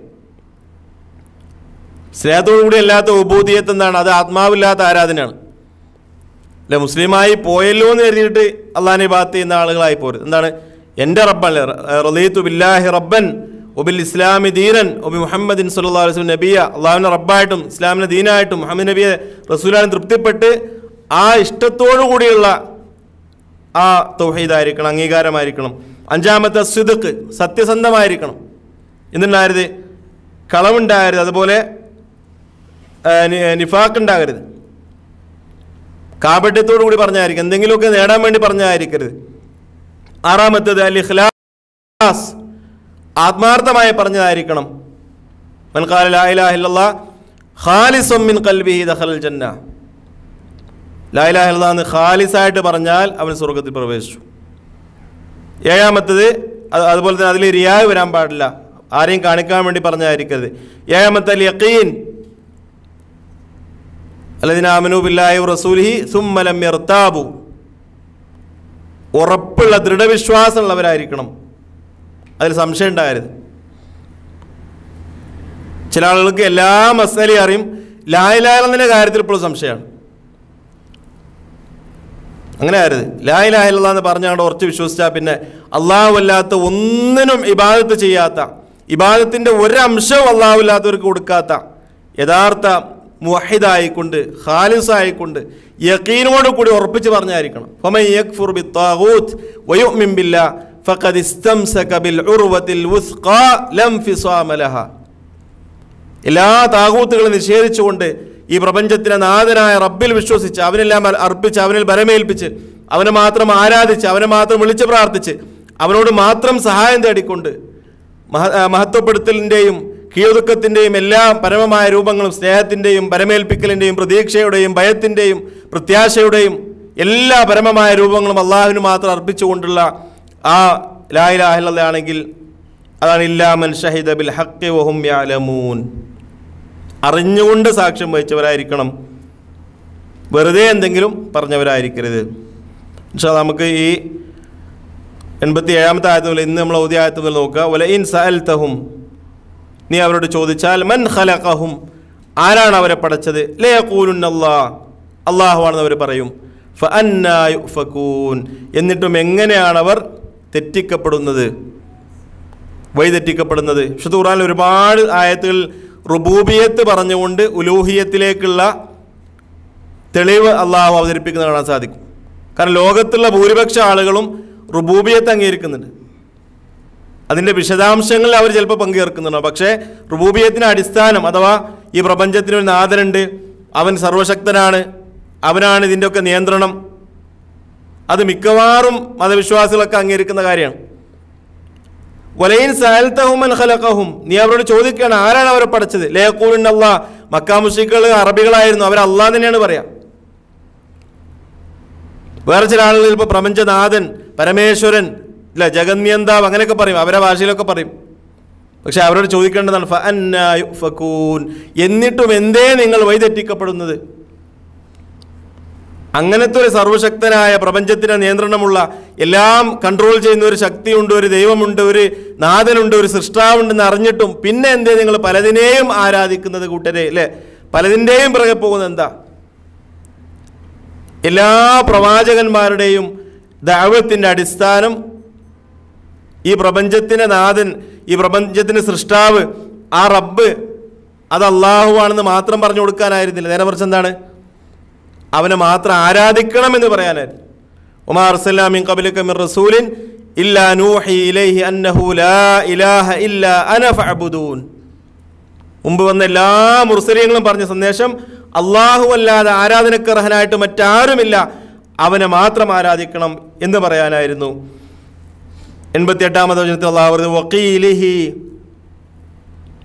സ്നേഹത്തോടു കൂടി അല്ലാത്ത ഉബൂദിയത്ത് എന്താണ് അത് ആത്മാവില്ലാത്ത ആരാധനയാണ് അല്ലെ മുസ്ലിമായി പോയല്ലോ എന്ന് കരുതിയിട്ട് അള്ളാഹിനെ ബാത്ത് ചെയ്യുന്ന ആളുകളായി പോരുത് എന്താണ് എൻ്റെ റബ്ബല്ലേ റലീത്തു ബില്ലാഹി റബ്ബൻ ഒബിൽ ഇസ്ലാമി ദീനൻ ഒബി മുഹമ്മദിൻ സല്ലാ വസ്ലം നബിയ അള്ളാഹുവിനെ റബ്ബായിട്ടും ഇസ്ലാമിനെ ദീനായിട്ടും മുഹമ്മദ് നബിയെ റസൂലാൻ തൃപ്തിപ്പെട്ട് ആ ഇഷ്ടത്തോടു കൂടിയുള്ള ആ തൗഹീദായിരിക്കണം അംഗീകാരമായിരിക്കണം അഞ്ചാമത്തെ സിദുക്ക് സത്യസന്ധമായിരിക്കണം എന്തുണ്ടായത് കളവുണ്ടാകരുത് അതുപോലെ ആ, നി- നിഫാക്ക് ഉണ്ടാകരുത് കാപട്യത്തോടു കൂടി പറഞ്ഞായിരിക്കും എന്തെങ്കിലുമൊക്കെ നേടാൻ വേണ്ടി പറഞ്ഞായിരിക്കരുത് ആറാമത്തേത് അൽ ഇഖ്ലാസ് ആത്മാർത്ഥമായി പറഞ്ഞതായിരിക്കണം മൻ ഖാല ലാ ഇലാഹ ഇല്ലല്ലാ ഖാലിസും മിൻ ഖൽബിഹി ദഖലൽ ജന്ന ലാ ഇലാഹ ഇല്ലല്ലാ എന്ന് ഖാലിസായിട്ട് പറഞ്ഞാൽ അവൻ സ്വർഗ്ഗത്തിൽ പ്രവേശിച്ചു ഏഴാമത്തത് അത് അതുപോലെ തന്നെ അതിൽ റിയാവ് വരാൻ പാടില്ല ആരെയും കാണിക്കാൻ വേണ്ടി പറഞ്ഞായിരിക്കരുത് ഏഴാമത്തെ അൽ യഖീൻ അല്ലതിന് ആമനു ബില്ലാഹി റസൂലിഹി സുമ്മലം യർത്താബു ഉറപ്പുള്ള ദൃഢവിശ്വാസമുള്ളവരായിരിക്കണം അതിൽ സംശയം ഉണ്ടാകരുത് ചില ആളുകൾക്ക് എല്ലാ മസാലയും അറിയും ലായിലായെന്നതിൻ്റെ കാര്യത്തിൽ ഇപ്പോഴും സംശയമാണ് അങ്ങനെ ആരുത് ലായിലാഹില്ല എന്ന് പറഞ്ഞാണ്ട് ഉറച്ച് വിശ്വസിച്ചാൽ പിന്നെ അള്ളാഹു അല്ലാത്ത ഒന്നിനും ഇബാദത്ത് ചെയ്യാത്ത ഇബാദത്തിൻ്റെ ഒരംശവും അള്ളാഹു ഇല്ലാത്തവർക്ക് കൊടുക്കാത്ത യഥാർത്ഥ മുഹിദായിക്കൊണ്ട് ഖാലിസായിക്കൊണ്ട് യക്കീനോട് കൂടി ഉറപ്പിച്ച് പറഞ്ഞായിരിക്കണം ഫമൻ യക്ഫുർ ബിത്താഗൂത്ത് വയുഅ്മിൻ ബില്ലാ ഫഖദ് ഇസ്തംസക ബിൽ ഉർവത്തിൽ വുസ്ഖാ ലം ഫിസാമ ലഹാ എല്ലാ താകൂത്തുകളും നിഷേധിച്ചുകൊണ്ട് ഈ പ്രപഞ്ചത്തിലെ നാഥനായ റബ്ബിൽ വിശ്വസിച്ച് അവനെല്ലാം അർപ്പിച്ച് അവനിൽ ബലമേൽപ്പിച്ച് അവനെ മാത്രം ആരാധിച്ച് അവനെ മാത്രം വിളിച്ച് പ്രാർത്ഥിച്ച് അവനോട് മാത്രം സഹായം തേടിക്കൊണ്ട് മഹ ആ, മഹത്വപ്പെടുത്തലിൻ്റെയും കീഴൊതുക്കത്തിൻ്റെയും എല്ലാ പരമമായ രൂപങ്ങളും സ്നേഹത്തിൻ്റെയും പരമേൽപ്പിക്കലിൻ്റെയും പ്രതീക്ഷയുടെയും ഭയത്തിൻ്റെയും പ്രത്യാശയുടെയും എല്ലാ പരമമായ രൂപങ്ങളും അള്ളാഹുവിന് മാത്രം അർപ്പിച്ചുകൊണ്ടുള്ള ആ ലായിലാഹില്ലാണെങ്കിൽ അതാണ് ഇല്ലാമൻ ഷഹിദ ബിൽ ഹക്കി വഹും യാലമൂൻ അറിഞ്ഞുകൊണ്ട് സാക്ഷ്യം വഹിച്ചവരായിരിക്കണം വെറുതെ എന്തെങ്കിലും പറഞ്ഞവരായിരിക്കരുത് പക്ഷേ നമുക്ക് ഈ എൺപത്തി ഏഴാമത്തെ ആയത്ത് മുതൽ ഇന്ന് നമ്മൾ ഔദ്യ ആയത്ത് മുതൽ നോക്കുക വല ഇൻ സഅൽതഹും നീ അവരോട് ചോദിച്ചാൽ മൻ ഖലഖഹും ആരാണ് അവരെ പടച്ചത് ലേ കൂലുന്നല്ലാ അള്ളാഹുവാണെന്ന് അവർ പറയും ഫ യുഫകൂൻ എന്നിട്ടും എങ്ങനെയാണ് അവർ തെറ്റിക്കപ്പെടുന്നത് വഴിതെറ്റിക്കപ്പെടുന്നത് വിശുദ്ധ ഖുർആനിൽ ഒരുപാട് ആയത്തുകൾ റുബൂബിയത്ത് പറഞ്ഞുകൊണ്ട് ഉലൂഹിയത്തിലേക്കുള്ള തെളിവ് അള്ളാഹു അവതരിപ്പിക്കുന്നത് കാണാൻ സാധിക്കും കാരണം ലോകത്തുള്ള ഭൂരിപക്ഷ ആളുകളും റുബൂബിയത്ത് അംഗീകരിക്കുന്നുണ്ട് അതിൻ്റെ വിശദാംശങ്ങളിൽ അവർ ചിലപ്പോൾ പങ്കുചേർക്കുന്നുണ്ടോ പക്ഷേ റുബൂബിയത്തിന് അടിസ്ഥാനം അഥവാ ഈ പ്രപഞ്ചത്തിന് ഒരു നാഥനുണ്ട് അവൻ സർവശക്തനാണ് അവനാണ് ഇതിൻ്റെയൊക്കെ നിയന്ത്രണം അത് മിക്കവാറും മതവിശ്വാസികളൊക്കെ അംഗീകരിക്കുന്ന കാര്യമാണ് വലയിൻ സാൽത്തഹുമൻ ഖലഖഹും നീ അവരോട് ചോദിക്കുകയാണ് ആരാണ് അവരെ പഠിച്ചത് ലേക്കൂലിൻ അള്ളാ മക്കാമുഷികൾ അറബികളായിരുന്നു അവർ അള്ളാഹ് തന്നെയാണ് പറയാ വേറെ ചില ആളുകൾ ഇപ്പോൾ പ്രപഞ്ചനാഥൻ പരമേശ്വരൻ ഇല്ല ജഗന്യന്താവ് അങ്ങനെയൊക്കെ പറയും അവരെ ഭാഷയിലൊക്കെ പറയും പക്ഷെ അവരോട് ചോദിക്കേണ്ടതാണ് ഫ അന്നാ യുഫകൂൻ എന്നിട്ടും എന്തേ നിങ്ങൾ വഴിതെറ്റിക്കപ്പെടുന്നത് അങ്ങനത്തെ ഒരു സർവശക്തനായ പ്രപഞ്ചത്തിന് നിയന്ത്രണമുള്ള എല്ലാം കൺട്രോൾ ചെയ്യുന്ന ഒരു ശക്തിയുണ്ട് ഒരു ദൈവമുണ്ട് ഒരു നാഥനുണ്ട് ഒരു സൃഷ്ടാവുണ്ടെന്ന് അറിഞ്ഞിട്ടും പിന്നെ എന്തേ നിങ്ങൾ പലതിനെയും ആരാധിക്കുന്നത് കൂട്ടരെ അല്ലേ പലതിൻ്റെയും പിറകെ പോകുന്നത് എന്താ എല്ലാ പ്രവാചകന്മാരുടെയും ദൈവത്തിൻ്റെ അടിസ്ഥാനം ഈ പ്രപഞ്ചത്തിൻ്റെ നാഥൻ ഈ പ്രപഞ്ചത്തിൻ്റെ സൃഷ്ടാവ് ആ റബ്ബ് അത് അള്ളാഹുവാണെന്ന് മാത്രം പറഞ്ഞു കൊടുക്കാനായിരുന്നില്ല നേരെ മറിച്ച് എന്താണ് അവനെ മാത്രം ആരാധിക്കണം എന്ന് പറയാനായിരുന്നു ഉമാർ സലാമിൻ കബിലക മിർ റസൂലിൻ ഇല്ലാ നൂഹി ഇലൈഹി അന്നഹു ലാ ഇലാഹ ഇല്ലാ അന ഫഅബുദൂൻ മുമ്പ് വന്ന എല്ലാ മുർസലീങ്ങളും പറഞ്ഞ സന്ദേശം അള്ളാഹു അല്ലാതെ ആരാധനക്കർഹനായിട്ട് മറ്റാരുമില്ല അവനെ മാത്രം ആരാധിക്കണം എന്ന് പറയാനായിരുന്നു എൺപത്തി എട്ടാമത്തെ വചനത്തിൽ അള്ളാഹു പറഞ്ഞു വക്കീലിഹി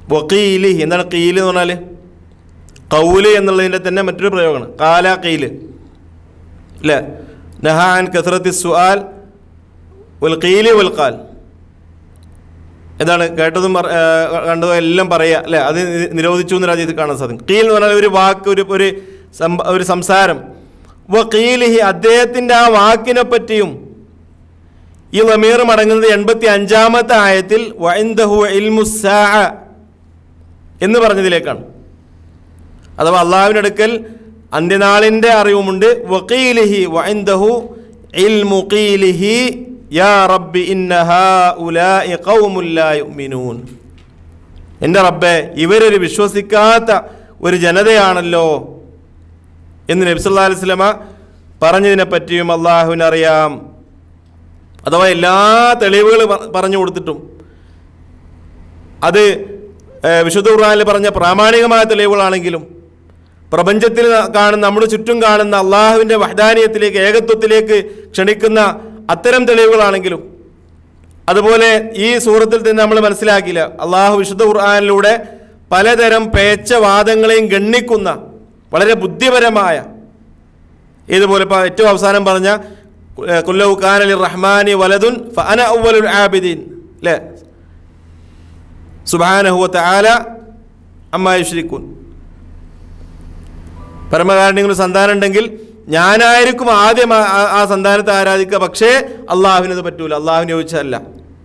വക്കീലിഹി എന്താണ് കീല് എന്ന് പറഞ്ഞാൽ കൗല് എന്നുള്ളതിൻ്റെ തന്നെ മറ്റൊരു പ്രയോഗമാണ് കാല കീല് അല്ലേ നഹാൻ കസറത്തി സുആൽ ഉൽ കീല് ഉൽ കാൽ എന്താണ് കേട്ടതും പറ- ആ, കണ്ടതും എല്ലാം പറയുക അല്ലേ അത് നി- നിരോധിച്ചു എന്ന് രാജ്യത്ത് കാണാൻ സാധിക്കും കീൽ എന്ന് പറഞ്ഞാൽ ഒരു വാക്ക് ഒരു ഒരു സംഭ- ഒരു സംസാരം വ കീലിഹി അദ്ദേഹത്തിൻ്റെ ആ വാക്കിനെ പറ്റിയും ഈ ലമീർ മടങ്ങുന്നത് എൺപത്തി അഞ്ചാമത്തെ ആയത്തിൽ വൈന്ദഹു ഇൽമുസാ എന്ന് പറഞ്ഞതിലേക്കാണ് അഥവാ അള്ളാഹുവിൻ്റെ അടുക്കൽ അന്ത്യനാളിൻ്റെ അറിവുമുണ്ട് വക്കീലിഹി വൈന്ദഹു ഇൽമു ഖീലിഹി യാ റബ്ബി ഇന്നഹാ ഉലാഇ ഖൗമുല്ലാ യുഅ്മിനൂൻ എൻ്റെ റബ്ബെ ഇവരൊരു വിശ്വസിക്കാത്ത ഒരു ജനതയാണല്ലോ എന്ന് നബി സല്ലല്ലാഹു അലൈഹി വസല്ലമ പറഞ്ഞതിനെ പറ്റിയും അള്ളാഹുവിനറിയാം അഥവാ എല്ലാ തെളിവുകൾ പ- പറഞ്ഞു കൊടുത്തിട്ടും അത് ഏഹ്, വിശുദ്ധ ഖുർആനിൽ പറഞ്ഞ പ്രാമാണികമായ തെളിവുകളാണെങ്കിലും പ്രപഞ്ചത്തിൽ ന- കാണുന്ന നമ്മുടെ ചുറ്റും കാണുന്ന അള്ളാഹുവിൻ്റെ വഹദാനീയത്തിലേക്ക് ഏകത്വത്തിലേക്ക് ക്ഷണിക്കുന്ന അത്തരം തെളിവുകളാണെങ്കിലും അതുപോലെ ഈ സൂറത്തിൽ തന്നെ നമ്മൾ മനസ്സിലാക്കിയില്ല അള്ളാഹു വിശുദ്ധ ഖുർആനിലൂടെ പലതരം പേച്ച വാദങ്ങളെയും ഗണ്ണിക്കുന്ന വളരെ ബുദ്ധിപരമായ ഇതുപോലെ ഇപ്പോൾ ഏറ്റവും അവസാനം പറഞ്ഞ കുല്ലു ഖാനലി റഹ്മാനി വലതുൻ ഫഅന അവലുൽ ആബിദീൻ അല്ലേ സുബാനഹുവത്ത് ആല അമ്മായുശ്രീക്കൂൻ പരമകാരണ്യങ്ങൾ സന്താനം ഉണ്ടെങ്കിൽ ഞാനായിരിക്കും ആദ്യം ആ- ആ- ആ സന്താനത്തെ ആരാധിക്കുക പക്ഷേ അള്ളാഹുവിനത് പറ്റൂല അള്ളാഹുവിനെ ചോദിച്ചല്ല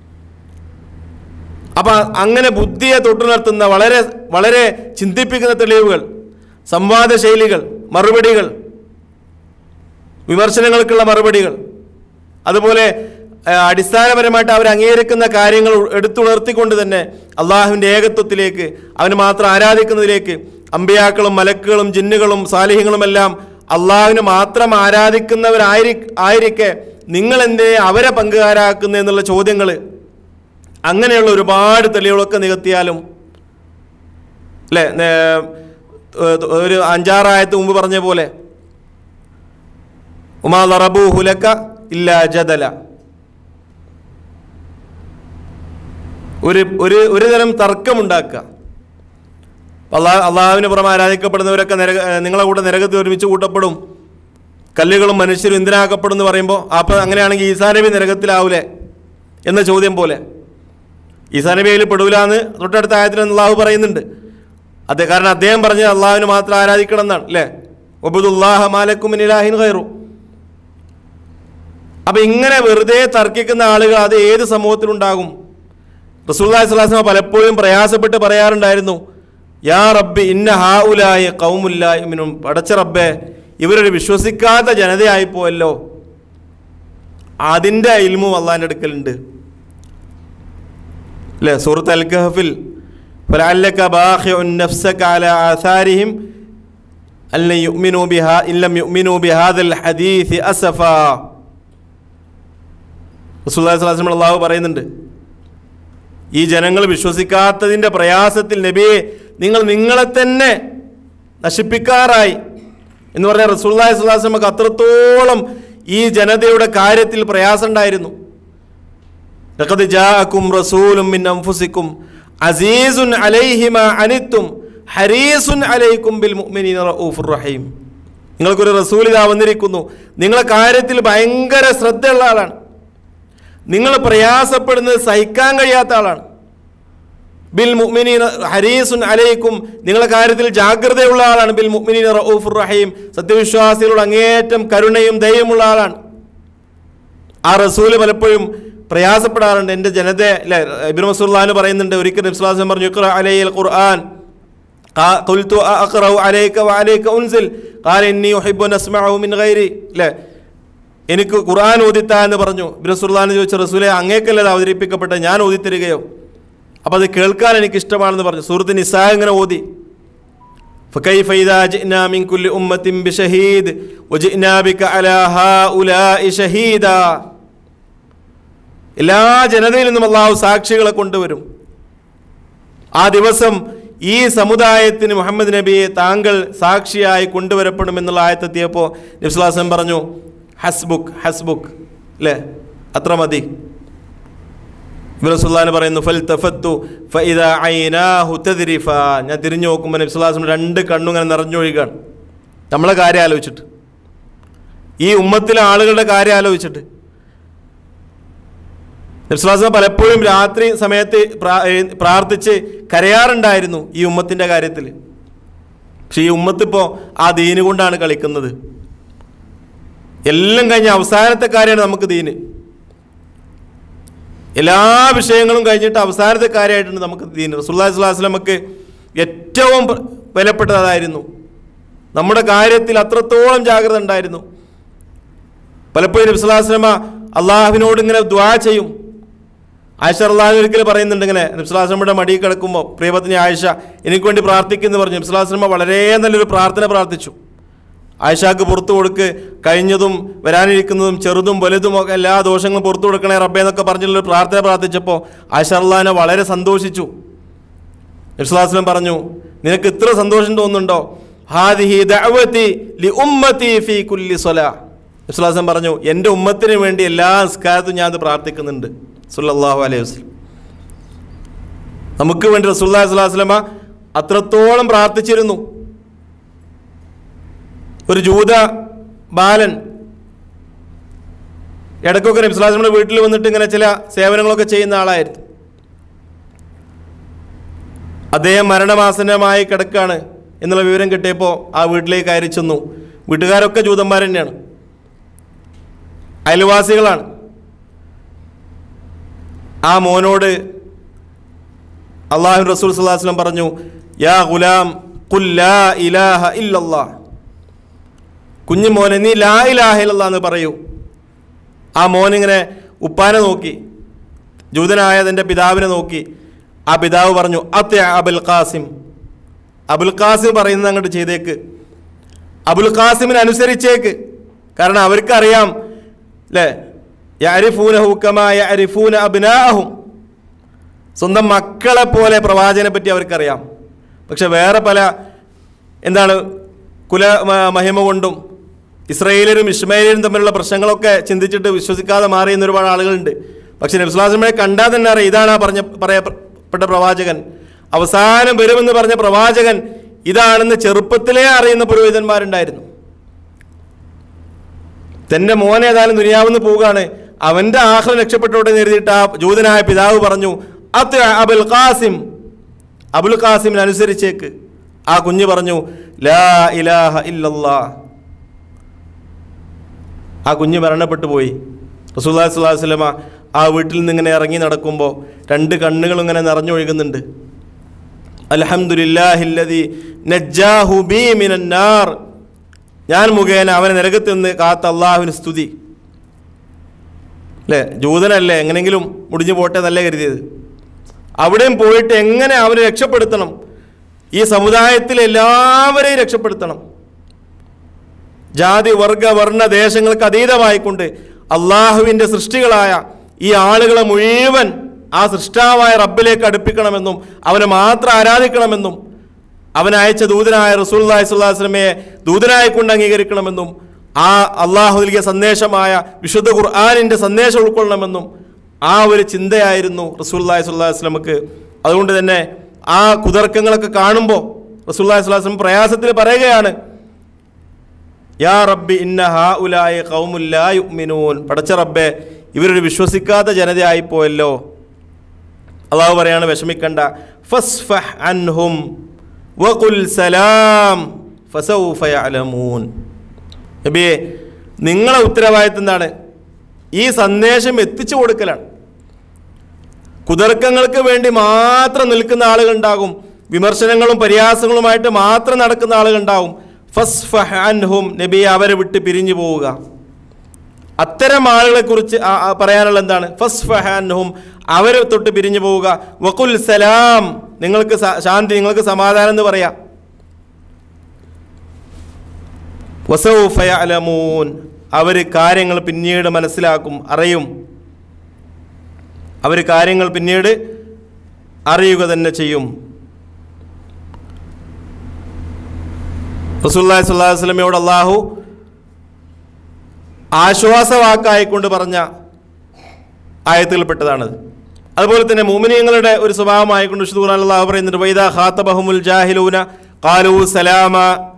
അപ്പം അങ്ങനെ ബുദ്ധിയെ തൊട്ടുണർത്തുന്ന വളരെ വളരെ ചിന്തിപ്പിക്കുന്ന തെളിവുകൾ സംവാദ ശൈലികൾ മറുപടികൾ വിമർശനങ്ങൾക്കുള്ള മറുപടികൾ അതുപോലെ ആ, അടിസ്ഥാനപരമായിട്ട് അവർ അംഗീകരിക്കുന്ന കാര്യങ്ങൾ എടുത്തുണർത്തിക്കൊണ്ട് തന്നെ അള്ളാഹുവിൻ്റെ ഏകത്വത്തിലേക്ക് അവന് മാത്രം ആരാധിക്കുന്നതിലേക്ക് അമ്പിയാക്കളും മലക്കുകളും ജിന്നുകളും സാലിഹ്യങ്ങളുമെല്ലാം അള്ളാഹുവിന് മാത്രം ആരാധിക്കുന്നവരായിരി ആയിരിക്കെ നിങ്ങൾ എന്തേ അവരെ പങ്കുകാരാക്കുന്നു എന്നുള്ള ചോദ്യങ്ങൾ അങ്ങനെയുള്ള ഒരുപാട് തെളിവുകളൊക്കെ നികത്തിയാലും അല്ലേ നേ- ഏഹ് ഒരു അഞ്ചാറായത്ത് മുമ്പ് പറഞ്ഞ പോലെ ഉമാ ലറബു ഹുലക്ക ഇല്ല ജദല ഒരു ഒരു ഒരു തരം തർക്കമുണ്ടാക്കുക അള്ളാ അള്ളാഹുവിന് പുറമെ ആരാധിക്കപ്പെടുന്നവരൊക്കെ നരക ഏഹ് നിങ്ങളെ കൂടെ നരകത്തിൽ ഒരുമിച്ച് കൂട്ടപ്പെടും കല്ലുകളും മനുഷ്യരും എന്തിനാക്കപ്പെടും എന്ന് പറയുമ്പോൾ അപ്പോൾ അങ്ങനെയാണെങ്കിൽ ഈസാ നബി നരകത്തിലാവൂലേ എന്ന ചോദ്യം പോലെ ഈസാ നബി അതിൽ പെടൂല എന്ന് തൊട്ടടുത്ത ആയത്തിൽ അള്ളാഹു പറയുന്നുണ്ട് അതെ കാരണം അദ്ദേഹം പറഞ്ഞത് അള്ളാഹുവിന് മാത്രം ആരാധിക്കണം എന്നാണ് അല്ലേ ഒബുദുല്ലാഹ മാലക്കും ഇലാഹിൻ ഖൈറു അപ്പൊ ഇങ്ങനെ വെറുതെ തർക്കിക്കുന്ന ആളുകൾ അത് ഏത് സമൂഹത്തിലുണ്ടാകും റസൂല്ലാഹി സ്വലാസ്മ പലപ്പോഴും പ്രയാസപ്പെട്ട് പറയാറുണ്ടായിരുന്നു യാ റബ്ബി ഇന്ന ഹാ ഉലായ കൗമുല്ലായ്മിനും പടച്ച റബ്ബെ ഇവരൊരു വിശ്വസിക്കാത്ത ജനതയായിപ്പോയല്ലോ അതിൻ്റെ ഇൽമും അള്ളാഹിൻ്റെ അടുക്കലുണ്ട് അല്ലേ സൂറത്ത് അൽ കഹഫിൽ فلعلك باخع نفسك على آثارهم أن لن يؤمنوا بها إن لم يؤمنوا بهذا الحديث أسفا റസൂലുള്ളാഹി സ്വല്ലല്ലാഹു അലൈഹി വസല്ലം അള്ളാഹു പറയുന്നുണ്ട് ഈ ജനങ്ങൾ വിശ്വസിക്കാത്തതിൻ്റെ പ്രയാസത്തിൽ നബിയെ നിങ്ങൾ നിങ്ങളെ തന്നെ നശിപ്പിക്കാറായി എന്ന് പറഞ്ഞാൽ റസൂലുള്ളാഹി സ്വല്ലല്ലാഹു അലൈഹി വസല്ലമക്ക് അത്രത്തോളം ഈ ജനതയുടെ കാര്യത്തിൽ പ്രയാസം ഉണ്ടായിരുന്നു ലഖദ് ജാഅക്കും റസൂലും മിൻ അൻഫുസിക്കും അസീസുൻ അലൈഹി മാ അനിത്തും ഹരീസുൻ അലൈക്കും ബിൽ മുഅ്മിനീന റഊഫുർ റഹീം നിങ്ങൾക്കൊരു റസൂൽ ഇതാ വന്നിരിക്കുന്നു നിങ്ങളെ കാര്യത്തിൽ ഭയങ്കര ശ്രദ്ധയുള്ള ആളാണ് നിങ്ങൾ പ്രയാസപ്പെടുന്നത് സഹിക്കാൻ കഴിയാത്ത ആളാണ് ബിൽ മുഅ്മിനീന ഹരീസുൻ അലൈക്കും നിങ്ങളെ കാര്യത്തിൽ ജാഗ്രതയുള്ള ആളാണ് ബിൽ മുഅ്മിനീന റഊഫുർ റഹീം സത്യവിശ്വാസികളോട് അങ്ങേയറ്റം കരുണയും ദയവുമുള്ള ആളാണ് ആ റസൂല് പലപ്പോഴും പ്രയാസപ്പെടാറുണ്ട് എൻ്റെ ജനത അല്ലെ ഇബ്നു മസൂർലാന് പറയുന്നുണ്ട് ഒരിക്കൽ നബ്സുലാസം പറഞ്ഞു ഇഖ്റ അലൈൽ ഖുർആൻ قا- قلت أقرأ عليك وعليك أنزل قال إني أحب أن أسمعه من غيري അല്ലേ എനിക്ക് ഖുർആൻ ഓദിത്താ എന്ന് പറഞ്ഞു ഇബ്നു സുർലാന് ചോദിച്ച റസൂലെ അങ്ങേക്കല്ലേ അത് അവതരിപ്പിക്കപ്പെട്ട ഞാൻ ഓദിത്തരികയോ അപ്പോൾ അത് കേൾക്കാൻ എനിക്ക് ഇഷ്ടമാണെന്ന് പറഞ്ഞു സൂറത്ത് നിസാ ഇങ്ങനെ ഓതി فكيف إذا جئنا من كل أمة بشهيد وجئنا بك على هؤلاء شهيدا എല്ലാ ജനതയിൽ നിന്നും അള്ളാഹു സാക്ഷികളെ കൊണ്ടുവരും ആ ദിവസം ഈ സമുദായത്തിന് മുഹമ്മദ് നബിയെ താങ്കൾ സാക്ഷിയായി കൊണ്ടുവരപ്പെടുമെന്നുള്ള ആയത്തെത്തിയപ്പോൾ നബ്സുലാസം പറഞ്ഞു ഹസ്ബുക്ക് ഹസ്ബുക്ക് അല്ലേ അത്ര മതി ഇബ്രാഹിം സുല്ലാൻ പറയുന്നു ഫൽ തഫത്തു ഫഇദാ ഐനാഹു തദ്രിഫ ഞാൻ തിരിഞ്ഞു നോക്കുമ്പോൾ നബി സുല്ലാസ്ലം രണ്ട് കണ്ണും ഇങ്ങനെ നിറഞ്ഞൊഴുകാണ് നമ്മളെ കാര്യം ആലോചിച്ചിട്ട് ഈ ഉമ്മത്തിലെ ആളുകളുടെ കാര്യം ആലോചിച്ചിട്ട് നബ്സുലാസ്ലം പലപ്പോഴും രാത്രി സമയത്ത് പ്രാ- ഏ, പ്രാർത്ഥിച്ച് കരയാറുണ്ടായിരുന്നു ഈ ഉമ്മത്തിൻ്റെ കാര്യത്തിൽ പക്ഷേ ഈ ഉമ്മത്തിപ്പോൾ ആ ദീന് കൊണ്ടാണ് കളിക്കുന്നത് എല്ലാം കഴിഞ്ഞ അവസാനത്തെ കാര്യമാണ് നമുക്ക് ദീന് എല്ലാ വിഷയങ്ങളും കഴിഞ്ഞിട്ട് അവസാനത്തെ കാര്യമായിട്ടുണ്ട് നമുക്ക് ദീൻ റസൂല്ലാ സ്വലാസ്ലമക്ക് ഏറ്റവും പ്ര- വിലപ്പെട്ടത് അതായിരുന്നു നമ്മുടെ കാര്യത്തിൽ അത്രത്തോളം ജാഗ്രത ഉണ്ടായിരുന്നു പലപ്പോഴും നബി സ്വലാസ്ലമ അള്ളാഹുവിനോട് ഇങ്ങനെ ദ്വാ ചെയ്യും ആയിഷ അള്ളാഹു ഒരിക്കൽ പറയുന്നുണ്ട് ഇങ്ങനെ നബ്സുലാസ്ലമയുടെ മടിയിൽ കിടക്കുമ്പോൾ പ്രിയപത്നി ആയിഷ എനിക്ക് വേണ്ടി പ്രാർത്ഥിക്കുന്നു പറഞ്ഞു നബ്സുലാസ്ലമ വളരെ നല്ലൊരു പ്രാർത്ഥന പ്രാർത്ഥിച്ചു ആയിഷാക്ക് പുറത്തു കൊടുക്ക് കഴിഞ്ഞതും വരാനിരിക്കുന്നതും ചെറുതും വലുതും ഒക്കെ എല്ലാ ദോഷങ്ങളും പുറത്തു കൊടുക്കണേ റബ്ബേ എന്നൊക്കെ പറഞ്ഞുള്ളൊരു പ്രാർത്ഥന പ്രാർത്ഥിച്ചപ്പോൾ ആയിഷ അള്ളഹാനെ വളരെ സന്തോഷിച്ചു നബ്സുലാസ്ലം പറഞ്ഞു നിനക്ക് ഇത്ര സന്തോഷം തോന്നുന്നുണ്ടോ ഹാദിഹി ദഅവതി ലി ഉമ്മതി ഫീ കുല്ലി സ്വലാ നബ്സുലാസ്ലം പറഞ്ഞു എൻ്റെ ഉമ്മത്തിന് വേണ്ടി എല്ലാ നിസ്കാരത്തും ഞാൻ അത് പ്രാർത്ഥിക്കുന്നുണ്ട് സുല്ലല്ലാഹു അലൈഹി വസല്ലം നമുക്ക് വേണ്ടി റസൂല്ലാ സ്വലാസ്ലമ അത്രത്തോളം പ്രാർത്ഥിച്ചിരുന്നു ഒരു ജൂത ബാലൻ ഇടയ്ക്കൊക്കെ നബി സ്വലാസ്ലമിയുടെ വീട്ടിൽ വന്നിട്ട് ഇങ്ങനെ ചില സേവനങ്ങളൊക്കെ ചെയ്യുന്ന ആളായിരുന്നു അദ്ദേഹം മരണമാസന്നമായി കിടക്കാണ് എന്നുള്ള വിവരം കിട്ടിയപ്പോൾ ആ വീട്ടിലേക്ക് കയറി ചെന്നു വീട്ടുകാരൊക്കെ ജൂതന്മാർ തന്നെയാണ് അയൽവാസികളാണ് ആ മോനോട് അള്ളാഹു റസൂൽ സ്വലാസ്ലം പറഞ്ഞു യാ ഗുലാം ഖുൽ ലാ ഇലാഹ ഇല്ലല്ലാ കുഞ്ഞു മോനെ നീ ലാ ഇലാഹ ഇല്ലല്ലാ എന്ന് പറയൂ ആ മോനിങ്ങനെ ഉപ്പാനെ നോക്കി ജൂതനായ തൻ്റെ പിതാവിനെ നോക്കി ആ പിതാവ് പറഞ്ഞു അത്യ അബുൽ ഖാസിം അബുൽ ഖാസിം പറയുന്നത് അങ്ങോട്ട് ചെയ്തേക്ക് അബുൽ ഖാസിമിനെ അനുസരിച്ചേക്ക് കാരണം അവർക്കറിയാം അല്ലേ യഅരിഫൂനഹു കമാ യഅരിഫൂന അബ്നാഅഹും സ്വന്തം മക്കളെ പോലെ പ്രവാചകനെ പറ്റി അവർക്കറിയാം പക്ഷെ വേറെ പല എന്താണ് കുല മ- മഹിമ കൊണ്ടും ഇസ്രയേലരും ഇസ്മായിലും തമ്മിലുള്ള പ്രശ്നങ്ങളൊക്കെ ചിന്തിച്ചിട്ട് വിശ്വസിക്കാതെ മാറിയുന്ന ഒരുപാട് ആളുകളുണ്ട് പക്ഷെ നബ്സുലാസ്ലമയെ കണ്ടാൽ തന്നെ അറിയാം ഇതാണ് ആ പറഞ്ഞ പറയപ്പെട്ട പ്രവാചകൻ അവസാനം വരുമെന്ന് പറഞ്ഞ പ്രവാചകൻ ഇതാണെന്ന് ചെറുപ്പത്തിലേ അറിയുന്ന പുരോഹിതന്മാരുണ്ടായിരുന്നു തൻ്റെ മോനെ ഏതായാലും ദുനിയാവെന്ന് പോവുകയാണ് അവൻ്റെ ആഹ്ലം രക്ഷപ്പെട്ടോട്ടെ എന്ന് എഴുതിയിട്ട് ആ ജൂതനായ പിതാവ് പറഞ്ഞു അത് അബുൽ ഖാസിം അബുൽ ഖാസിമിന് അനുസരിച്ചേക്ക് ആ കുഞ്ഞ് പറഞ്ഞു ലാ ഇലാഹ ഇല്ലല്ലാ ആ കുഞ്ഞ് മരണപ്പെട്ടു പോയി റസൂല്ലാ സ്വലാഹു വസ്ലമ ആ വീട്ടിൽ നിന്ന് ഇങ്ങനെ ഇറങ്ങി നടക്കുമ്പോൾ രണ്ട് കണ്ണുകളും ഇങ്ങനെ നിറഞ്ഞൊഴുകുന്നുണ്ട് അൽഹംദുലില്ലാഹില്ലദി നജ്ജാഹു ബീ മിനന്നാർ ഞാൻ മുഖേന അവനെ നരകത്തിൽ നിന്ന് കാത്ത അള്ളാഹുവിന് സ്തുതി അല്ലേ ജൂതനല്ലേ എങ്ങനെങ്കിലും മുടിഞ്ഞു പോട്ടെ എന്നല്ലേ കരുതിയത് അവിടെയും പോയിട്ട് എങ്ങനെ അവനെ രക്ഷപ്പെടുത്തണം ഈ സമുദായത്തിൽ എല്ലാവരെയും രക്ഷപ്പെടുത്തണം ജാതി വർഗ വർണ്ണ ദേശങ്ങൾക്ക് അതീതമായിക്കൊണ്ട് അള്ളാഹുവിൻ്റെ സൃഷ്ടികളായ ഈ ആളുകളെ മുഴുവൻ ആ സൃഷ്ടാവായ റബ്ബിലേക്ക് അടുപ്പിക്കണമെന്നും അവനെ മാത്രം ആരാധിക്കണമെന്നും അവൻ അയച്ച ദൂതനായ റസൂല്ലാഹി സ്വല്ലല്ലാഹു അലൈഹി വസല്ലമയെ ദൂതനായി കൊണ്ട് അംഗീകരിക്കണമെന്നും ആ അള്ളാഹു നൽകിയ സന്ദേശമായ വിശുദ്ധ ഖുർആാനിൻ്റെ സന്ദേശം ഉൾക്കൊള്ളണമെന്നും ആ ഒരു ചിന്തയായിരുന്നു റസൂല്ലാഹി സ്വല്ലല്ലാഹു അലൈഹി വസല്ലമക്ക് അതുകൊണ്ട് തന്നെ ആ കുതർക്കങ്ങളൊക്കെ കാണുമ്പോൾ റസൂല്ലാഹി സ്വല്ലല്ലാഹു അലൈഹി വസല്ലം പ്രയാസത്തിൽ പറയുകയാണ് യാ റബ്ബി ഇന്ന ഹാ ഉലായ കൗമുല്ലാ യുഅ്മിനൂൻ പടച്ച റബ്ബെ ഇവരൊരു വിശ്വസിക്കാത്ത ജനതയായി പോയല്ലോ അള്ളാഹു പറയാണ് വിഷമിക്കണ്ട ഫസ്ഫഹ് അൻഹും വഖുൽ സലാം ഫസൗഫ യഅലമൂൻ നബിയെ നിങ്ങളെ ഉത്തരവാദിത്തം എന്താണ് ഈ സന്ദേശം എത്തിച്ചു കൊടുക്കലാണ് കുതർക്കങ്ങൾക്ക് വേണ്ടി മാത്രം നിൽക്കുന്ന ആളുകളുണ്ടാകും വിമർശനങ്ങളും പരിഹാസങ്ങളുമായിട്ട് മാത്രം നടക്കുന്ന ആളുകളുണ്ടാവും ഫസ്ഫഹ് അൻഹും നബിയെ അവരെ വിട്ട് പിരിഞ്ഞു പോവുക അത്തരം ആളുകളെ കുറിച്ച് പറയാനുള്ള എന്താണ് ഫസ്ഫഹ് അൻഹും അവരെ തൊട്ട് പിരിഞ്ഞു പോവുക വഖുൽ സലാം നിങ്ങൾക്ക് സ- ശാന്തി നിങ്ങൾക്ക് സമാധാനം എന്ന് പറയാം വസൗഫ യഅലമൂൻ അവർ കാര്യങ്ങൾ പിന്നീട് മനസ്സിലാക്കും അറിയും അവർ കാര്യങ്ങൾ പിന്നീട് അറിയുക തന്നെ ചെയ്യും റസൂല്ലാഹി സ്വല്ലല്ലാഹു അലൈഹി വസല്ലമയോട് അള്ളാഹു ആശ്വാസവാക്കായിക്കൊണ്ട് പറഞ്ഞ ആയത്തുകൾപ്പെട്ടതാണത് അതുപോലെ തന്നെ മോമിനിയങ്ങളുടെ ഒരു സ്വഭാവമായിക്കൊണ്ട് വിശുദ്ധ ഖുർആൻ അള്ളാഹു പറയുന്നുണ്ട് വൈദ ഖാത്തബഹുമുൽ ജാഹിലൂന ഖാലു സലാമ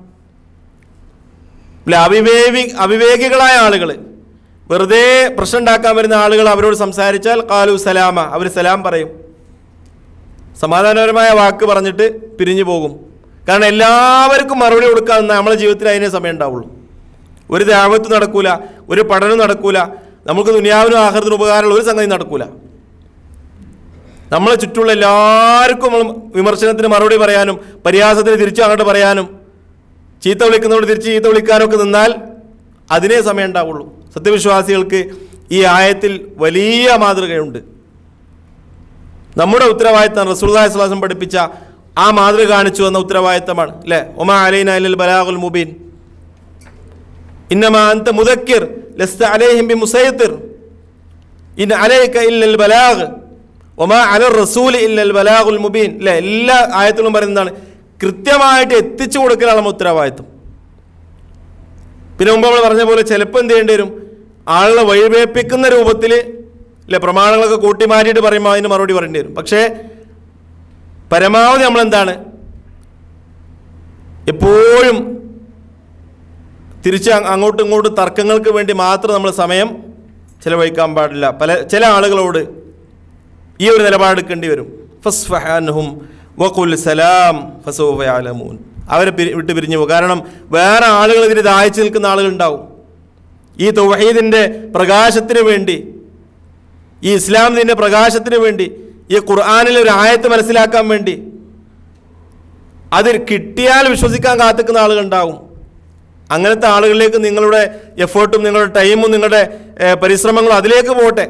ഇല്ല, അവിവേകി അവിവേകികളായ ആളുകൾ വെറുതെ പ്രശ്നം ഉണ്ടാക്കാൻ വരുന്ന ആളുകൾ അവരോട് സംസാരിച്ചാൽ കാലു സലാമ അവർ സലാം പറയും സമാധാനപരമായ വാക്ക് പറഞ്ഞിട്ട് പിരിഞ്ഞു പോകും കാരണം എല്ലാവർക്കും മറുപടി കൊടുക്കാൻ നമ്മളെ ജീവിതത്തിൽ അതിനേ സമയം ഉണ്ടാവുള്ളൂ ഒരു ദാവത്ത് നടക്കൂല ഒരു പഠനം നടക്കൂല നമുക്ക് ദുനിയാവിനും ആഹൃത്തിനും ഉപകാരമുള്ള ഒരു സംഗതി നടക്കൂല നമ്മളെ ചുറ്റുമുള്ള എല്ലാവർക്കും നമ്മൾ വിമർശനത്തിന് മറുപടി പറയാനും പരിഹാസത്തിന് തിരിച്ചു അങ്ങോട്ട് പറയാനും ചീത്ത വിളിക്കുന്നവരോട് തിരിച്ച് ചീത്ത വിളിക്കാനൊക്കെ നിന്നാൽ അതിനേ സമയം ഉണ്ടാവുള്ളൂ സത്യവിശ്വാസികൾക്ക് ഈ ആയത്തിൽ വലിയ മാതൃകയുണ്ട് നമ്മുടെ ഉത്തരവാദിത്തം റസൂൽദായ് സ്വലാസം പഠിപ്പിച്ച ആ മാതൃക കാണിച്ചു വന്ന ഉത്തരവാദിത്തമാണ് അല്ലേ ഒമാ അലൈന അലൽ ബലാഗുൽ മുബീൻ ഇന്നമാ അന്ത മുദക്കിർ ലസ്ത അലൈഹിം ബി മുസൈത്തിർ ഇൻ അലൈക ഇല്ലൽ ബലാഗ് ഒമാ അലർ റസൂൽ ഇല്ലൽ ബലാഗുൽ മുബീൻ അല്ലേ എല്ലാ ആയത്തിലും പറയുന്നതാണ് കൃത്യമായിട്ട് എത്തിച്ചു കൊടുക്കലാണ് നമ്മുടെ ഉത്തരവാദിത്വം പിന്നെ മുമ്പ് നമ്മൾ പറഞ്ഞ പോലെ ചിലപ്പോൾ എന്ത് ചെയ്യേണ്ടി വരും ആളുകളെ വഴിവേപ്പിക്കുന്ന രൂപത്തിൽ അല്ലെ പ്രമാണങ്ങളൊക്കെ കൂട്ടി മാറ്റിയിട്ട് പറയുമ്പോൾ അതിന് മറുപടി പറയേണ്ടി വരും പക്ഷേ പരമാവധി നമ്മളെന്താണ് എപ്പോഴും തിരിച്ച് അ- അങ്ങോട്ടും ഇങ്ങോട്ടും തർക്കങ്ങൾക്ക് വേണ്ടി മാത്രം നമ്മൾ സമയം ചിലവഴിക്കാൻ പാടില്ല പല ചില ആളുകളോട് ഈ ഒരു നിലപാടെടുക്കേണ്ടി വരും ഫസ്ഫഹാൻഹും വഖുൽ സലാം ഫസൗഫ യഅലമൂൻ അവരെ പിരി വിട്ട് പിരിഞ്ഞു പോകും കാരണം വേറെ ആളുകൾ ഇതിന് ദാഹിച്ചു നിൽക്കുന്ന ആളുകളുണ്ടാവും ഈ തൗഹീദിൻ്റെ പ്രകാശത്തിന് വേണ്ടി ഈ ഇസ്ലാമിൻ്റെ പ്രകാശത്തിന് വേണ്ടി ഈ ഖുർആാനിലെ ഒരു ആയത്ത് മനസ്സിലാക്കാൻ വേണ്ടി അത് കിട്ടിയാൽ വിശ്വസിക്കാൻ കാത്തിക്കുന്ന ആളുകളുണ്ടാവും അങ്ങനത്തെ ആളുകളിലേക്ക് നിങ്ങളുടെ എഫേർട്ടും നിങ്ങളുടെ ടൈമും നിങ്ങളുടെ ഏഹ്, പരിശ്രമങ്ങളും അതിലേക്ക് പോട്ടെ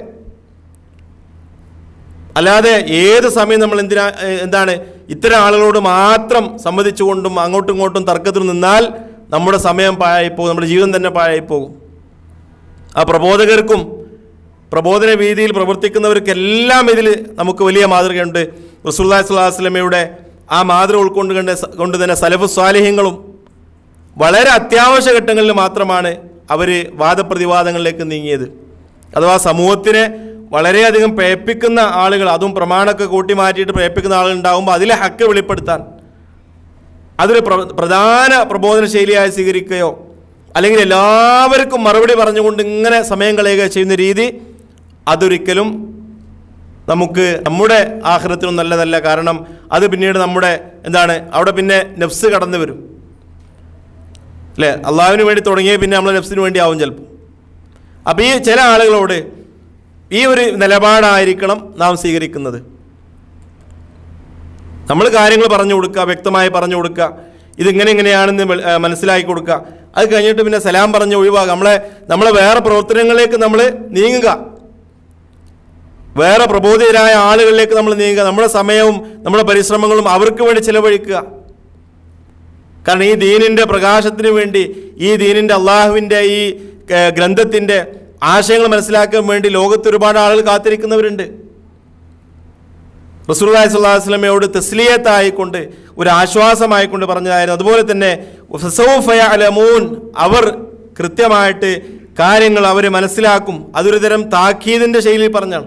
അല്ലാതെ ഏത് സമയം നമ്മൾ എന്തിനാ ഏഹ്, എന്താണ് ഇത്തരം ആളുകളോട് മാത്രം സമ്മതിച്ചുകൊണ്ടും അങ്ങോട്ടും ഇങ്ങോട്ടും തർക്കത്തിൽ നിന്നാൽ നമ്മുടെ സമയം പാഴായിപ്പോകും നമ്മുടെ ജീവിതം തന്നെ പാഴായിപ്പോകും ആ പ്രബോധകർക്കും പ്രബോധന രീതിയിൽ പ്രവർത്തിക്കുന്നവർക്കെല്ലാം ഇതിൽ നമുക്ക് വലിയ മാതൃകയുണ്ട് റസൂല്ലാ സ്വലാഹു വസ്ലമയുടെ ആ മാതൃക ഉൾക്കൊണ്ട് കണ്ട് സ- കൊണ്ട് തന്നെ സലഫു സ്വാലിഹ്യങ്ങളും വളരെ അത്യാവശ്യ ഘട്ടങ്ങളിൽ മാത്രമാണ് അവർ വാദപ്രതിവാദങ്ങളിലേക്ക് നീങ്ങിയത് അഥവാ സമൂഹത്തിനെ വളരെയധികം പേപ്പിക്കുന്ന ആളുകൾ അതും പ്രമാണമൊക്കെ കൂട്ടി മാറ്റിയിട്ട് പേപ്പിക്കുന്ന ആളുകൾ ഉണ്ടാകുമ്പോൾ അതിലെ ഹക്ക് വെളിപ്പെടുത്താൻ അതൊരു പ്ര- പ്രധാന പ്രബോധന ശൈലിയായി സ്വീകരിക്കുകയോ അല്ലെങ്കിൽ എല്ലാവർക്കും മറുപടി പറഞ്ഞുകൊണ്ട് ഇങ്ങനെ സമയം കളയുകയോ ചെയ്യുന്ന രീതി അതൊരിക്കലും നമുക്ക് നമ്മുടെ ആഹ്റത്തിനും നല്ലതല്ല കാരണം അത് പിന്നീട് നമ്മുടെ എന്താണ് അവിടെ പിന്നെ നെഫ്സ് കടന്നു വരും അല്ലേ അള്ളാഹുവിന് വേണ്ടി തുടങ്ങിയ പിന്നെ നമ്മളെ നെഫ്സിന് വേണ്ടി ആവും ചിലപ്പോൾ അപ്പോൾ ഈ ചില ആളുകളോട് ഈ ഒരു നിലപാടായിരിക്കണം നാം സ്വീകരിക്കുന്നത് നമ്മൾ കാര്യങ്ങൾ പറഞ്ഞു കൊടുക്കുക വ്യക്തമായി പറഞ്ഞു കൊടുക്കുക ഇതിങ്ങനെ ഇങ്ങനെയാണെന്ന് വെൾ- ഏഹ് മനസ്സിലാക്കി കൊടുക്കുക അത് കഴിഞ്ഞിട്ട് പിന്നെ സലാം പറഞ്ഞ് ഒഴിവാക്കുക നമ്മളെ നമ്മളെ വേറെ പ്രവർത്തനങ്ങളിലേക്ക് നമ്മൾ നീങ്ങുക വേറെ പ്രബോധിതരായ ആളുകളിലേക്ക് നമ്മൾ നീങ്ങുക നമ്മുടെ സമയവും നമ്മുടെ പരിശ്രമങ്ങളും അവർക്ക് വേണ്ടി ചിലവഴിക്കുക കാരണം ഈ ദീനിൻ്റെ പ്രകാശത്തിന് വേണ്ടി ഈ ദീനിൻ്റെ അള്ളാഹുവിൻ്റെ ഈ ഏഹ്, ഗ്രന്ഥത്തിൻ്റെ ആശയങ്ങൾ മനസ്സിലാക്കാൻ വേണ്ടി ലോകത്ത് ഒരുപാട് ആളുകൾ കാത്തിരിക്കുന്നവരുണ്ട് റസൂലുള്ളാഹി സ്വല്ലല്ലാഹു അലൈഹി വസല്ലമയോട് തസ്ലിയത്തായിക്കൊണ്ട് ഒരു ആശ്വാസമായിക്കൊണ്ട് പറഞ്ഞതായിരുന്നു അതുപോലെ തന്നെ ഫസൗഫ യഅലമൂൻ അവർ കൃത്യമായിട്ട് കാര്യങ്ങൾ അവർ മനസ്സിലാക്കും അതൊരു തരം താക്കീതിൻ്റെ ശൈലിയിൽ പറഞ്ഞാണ്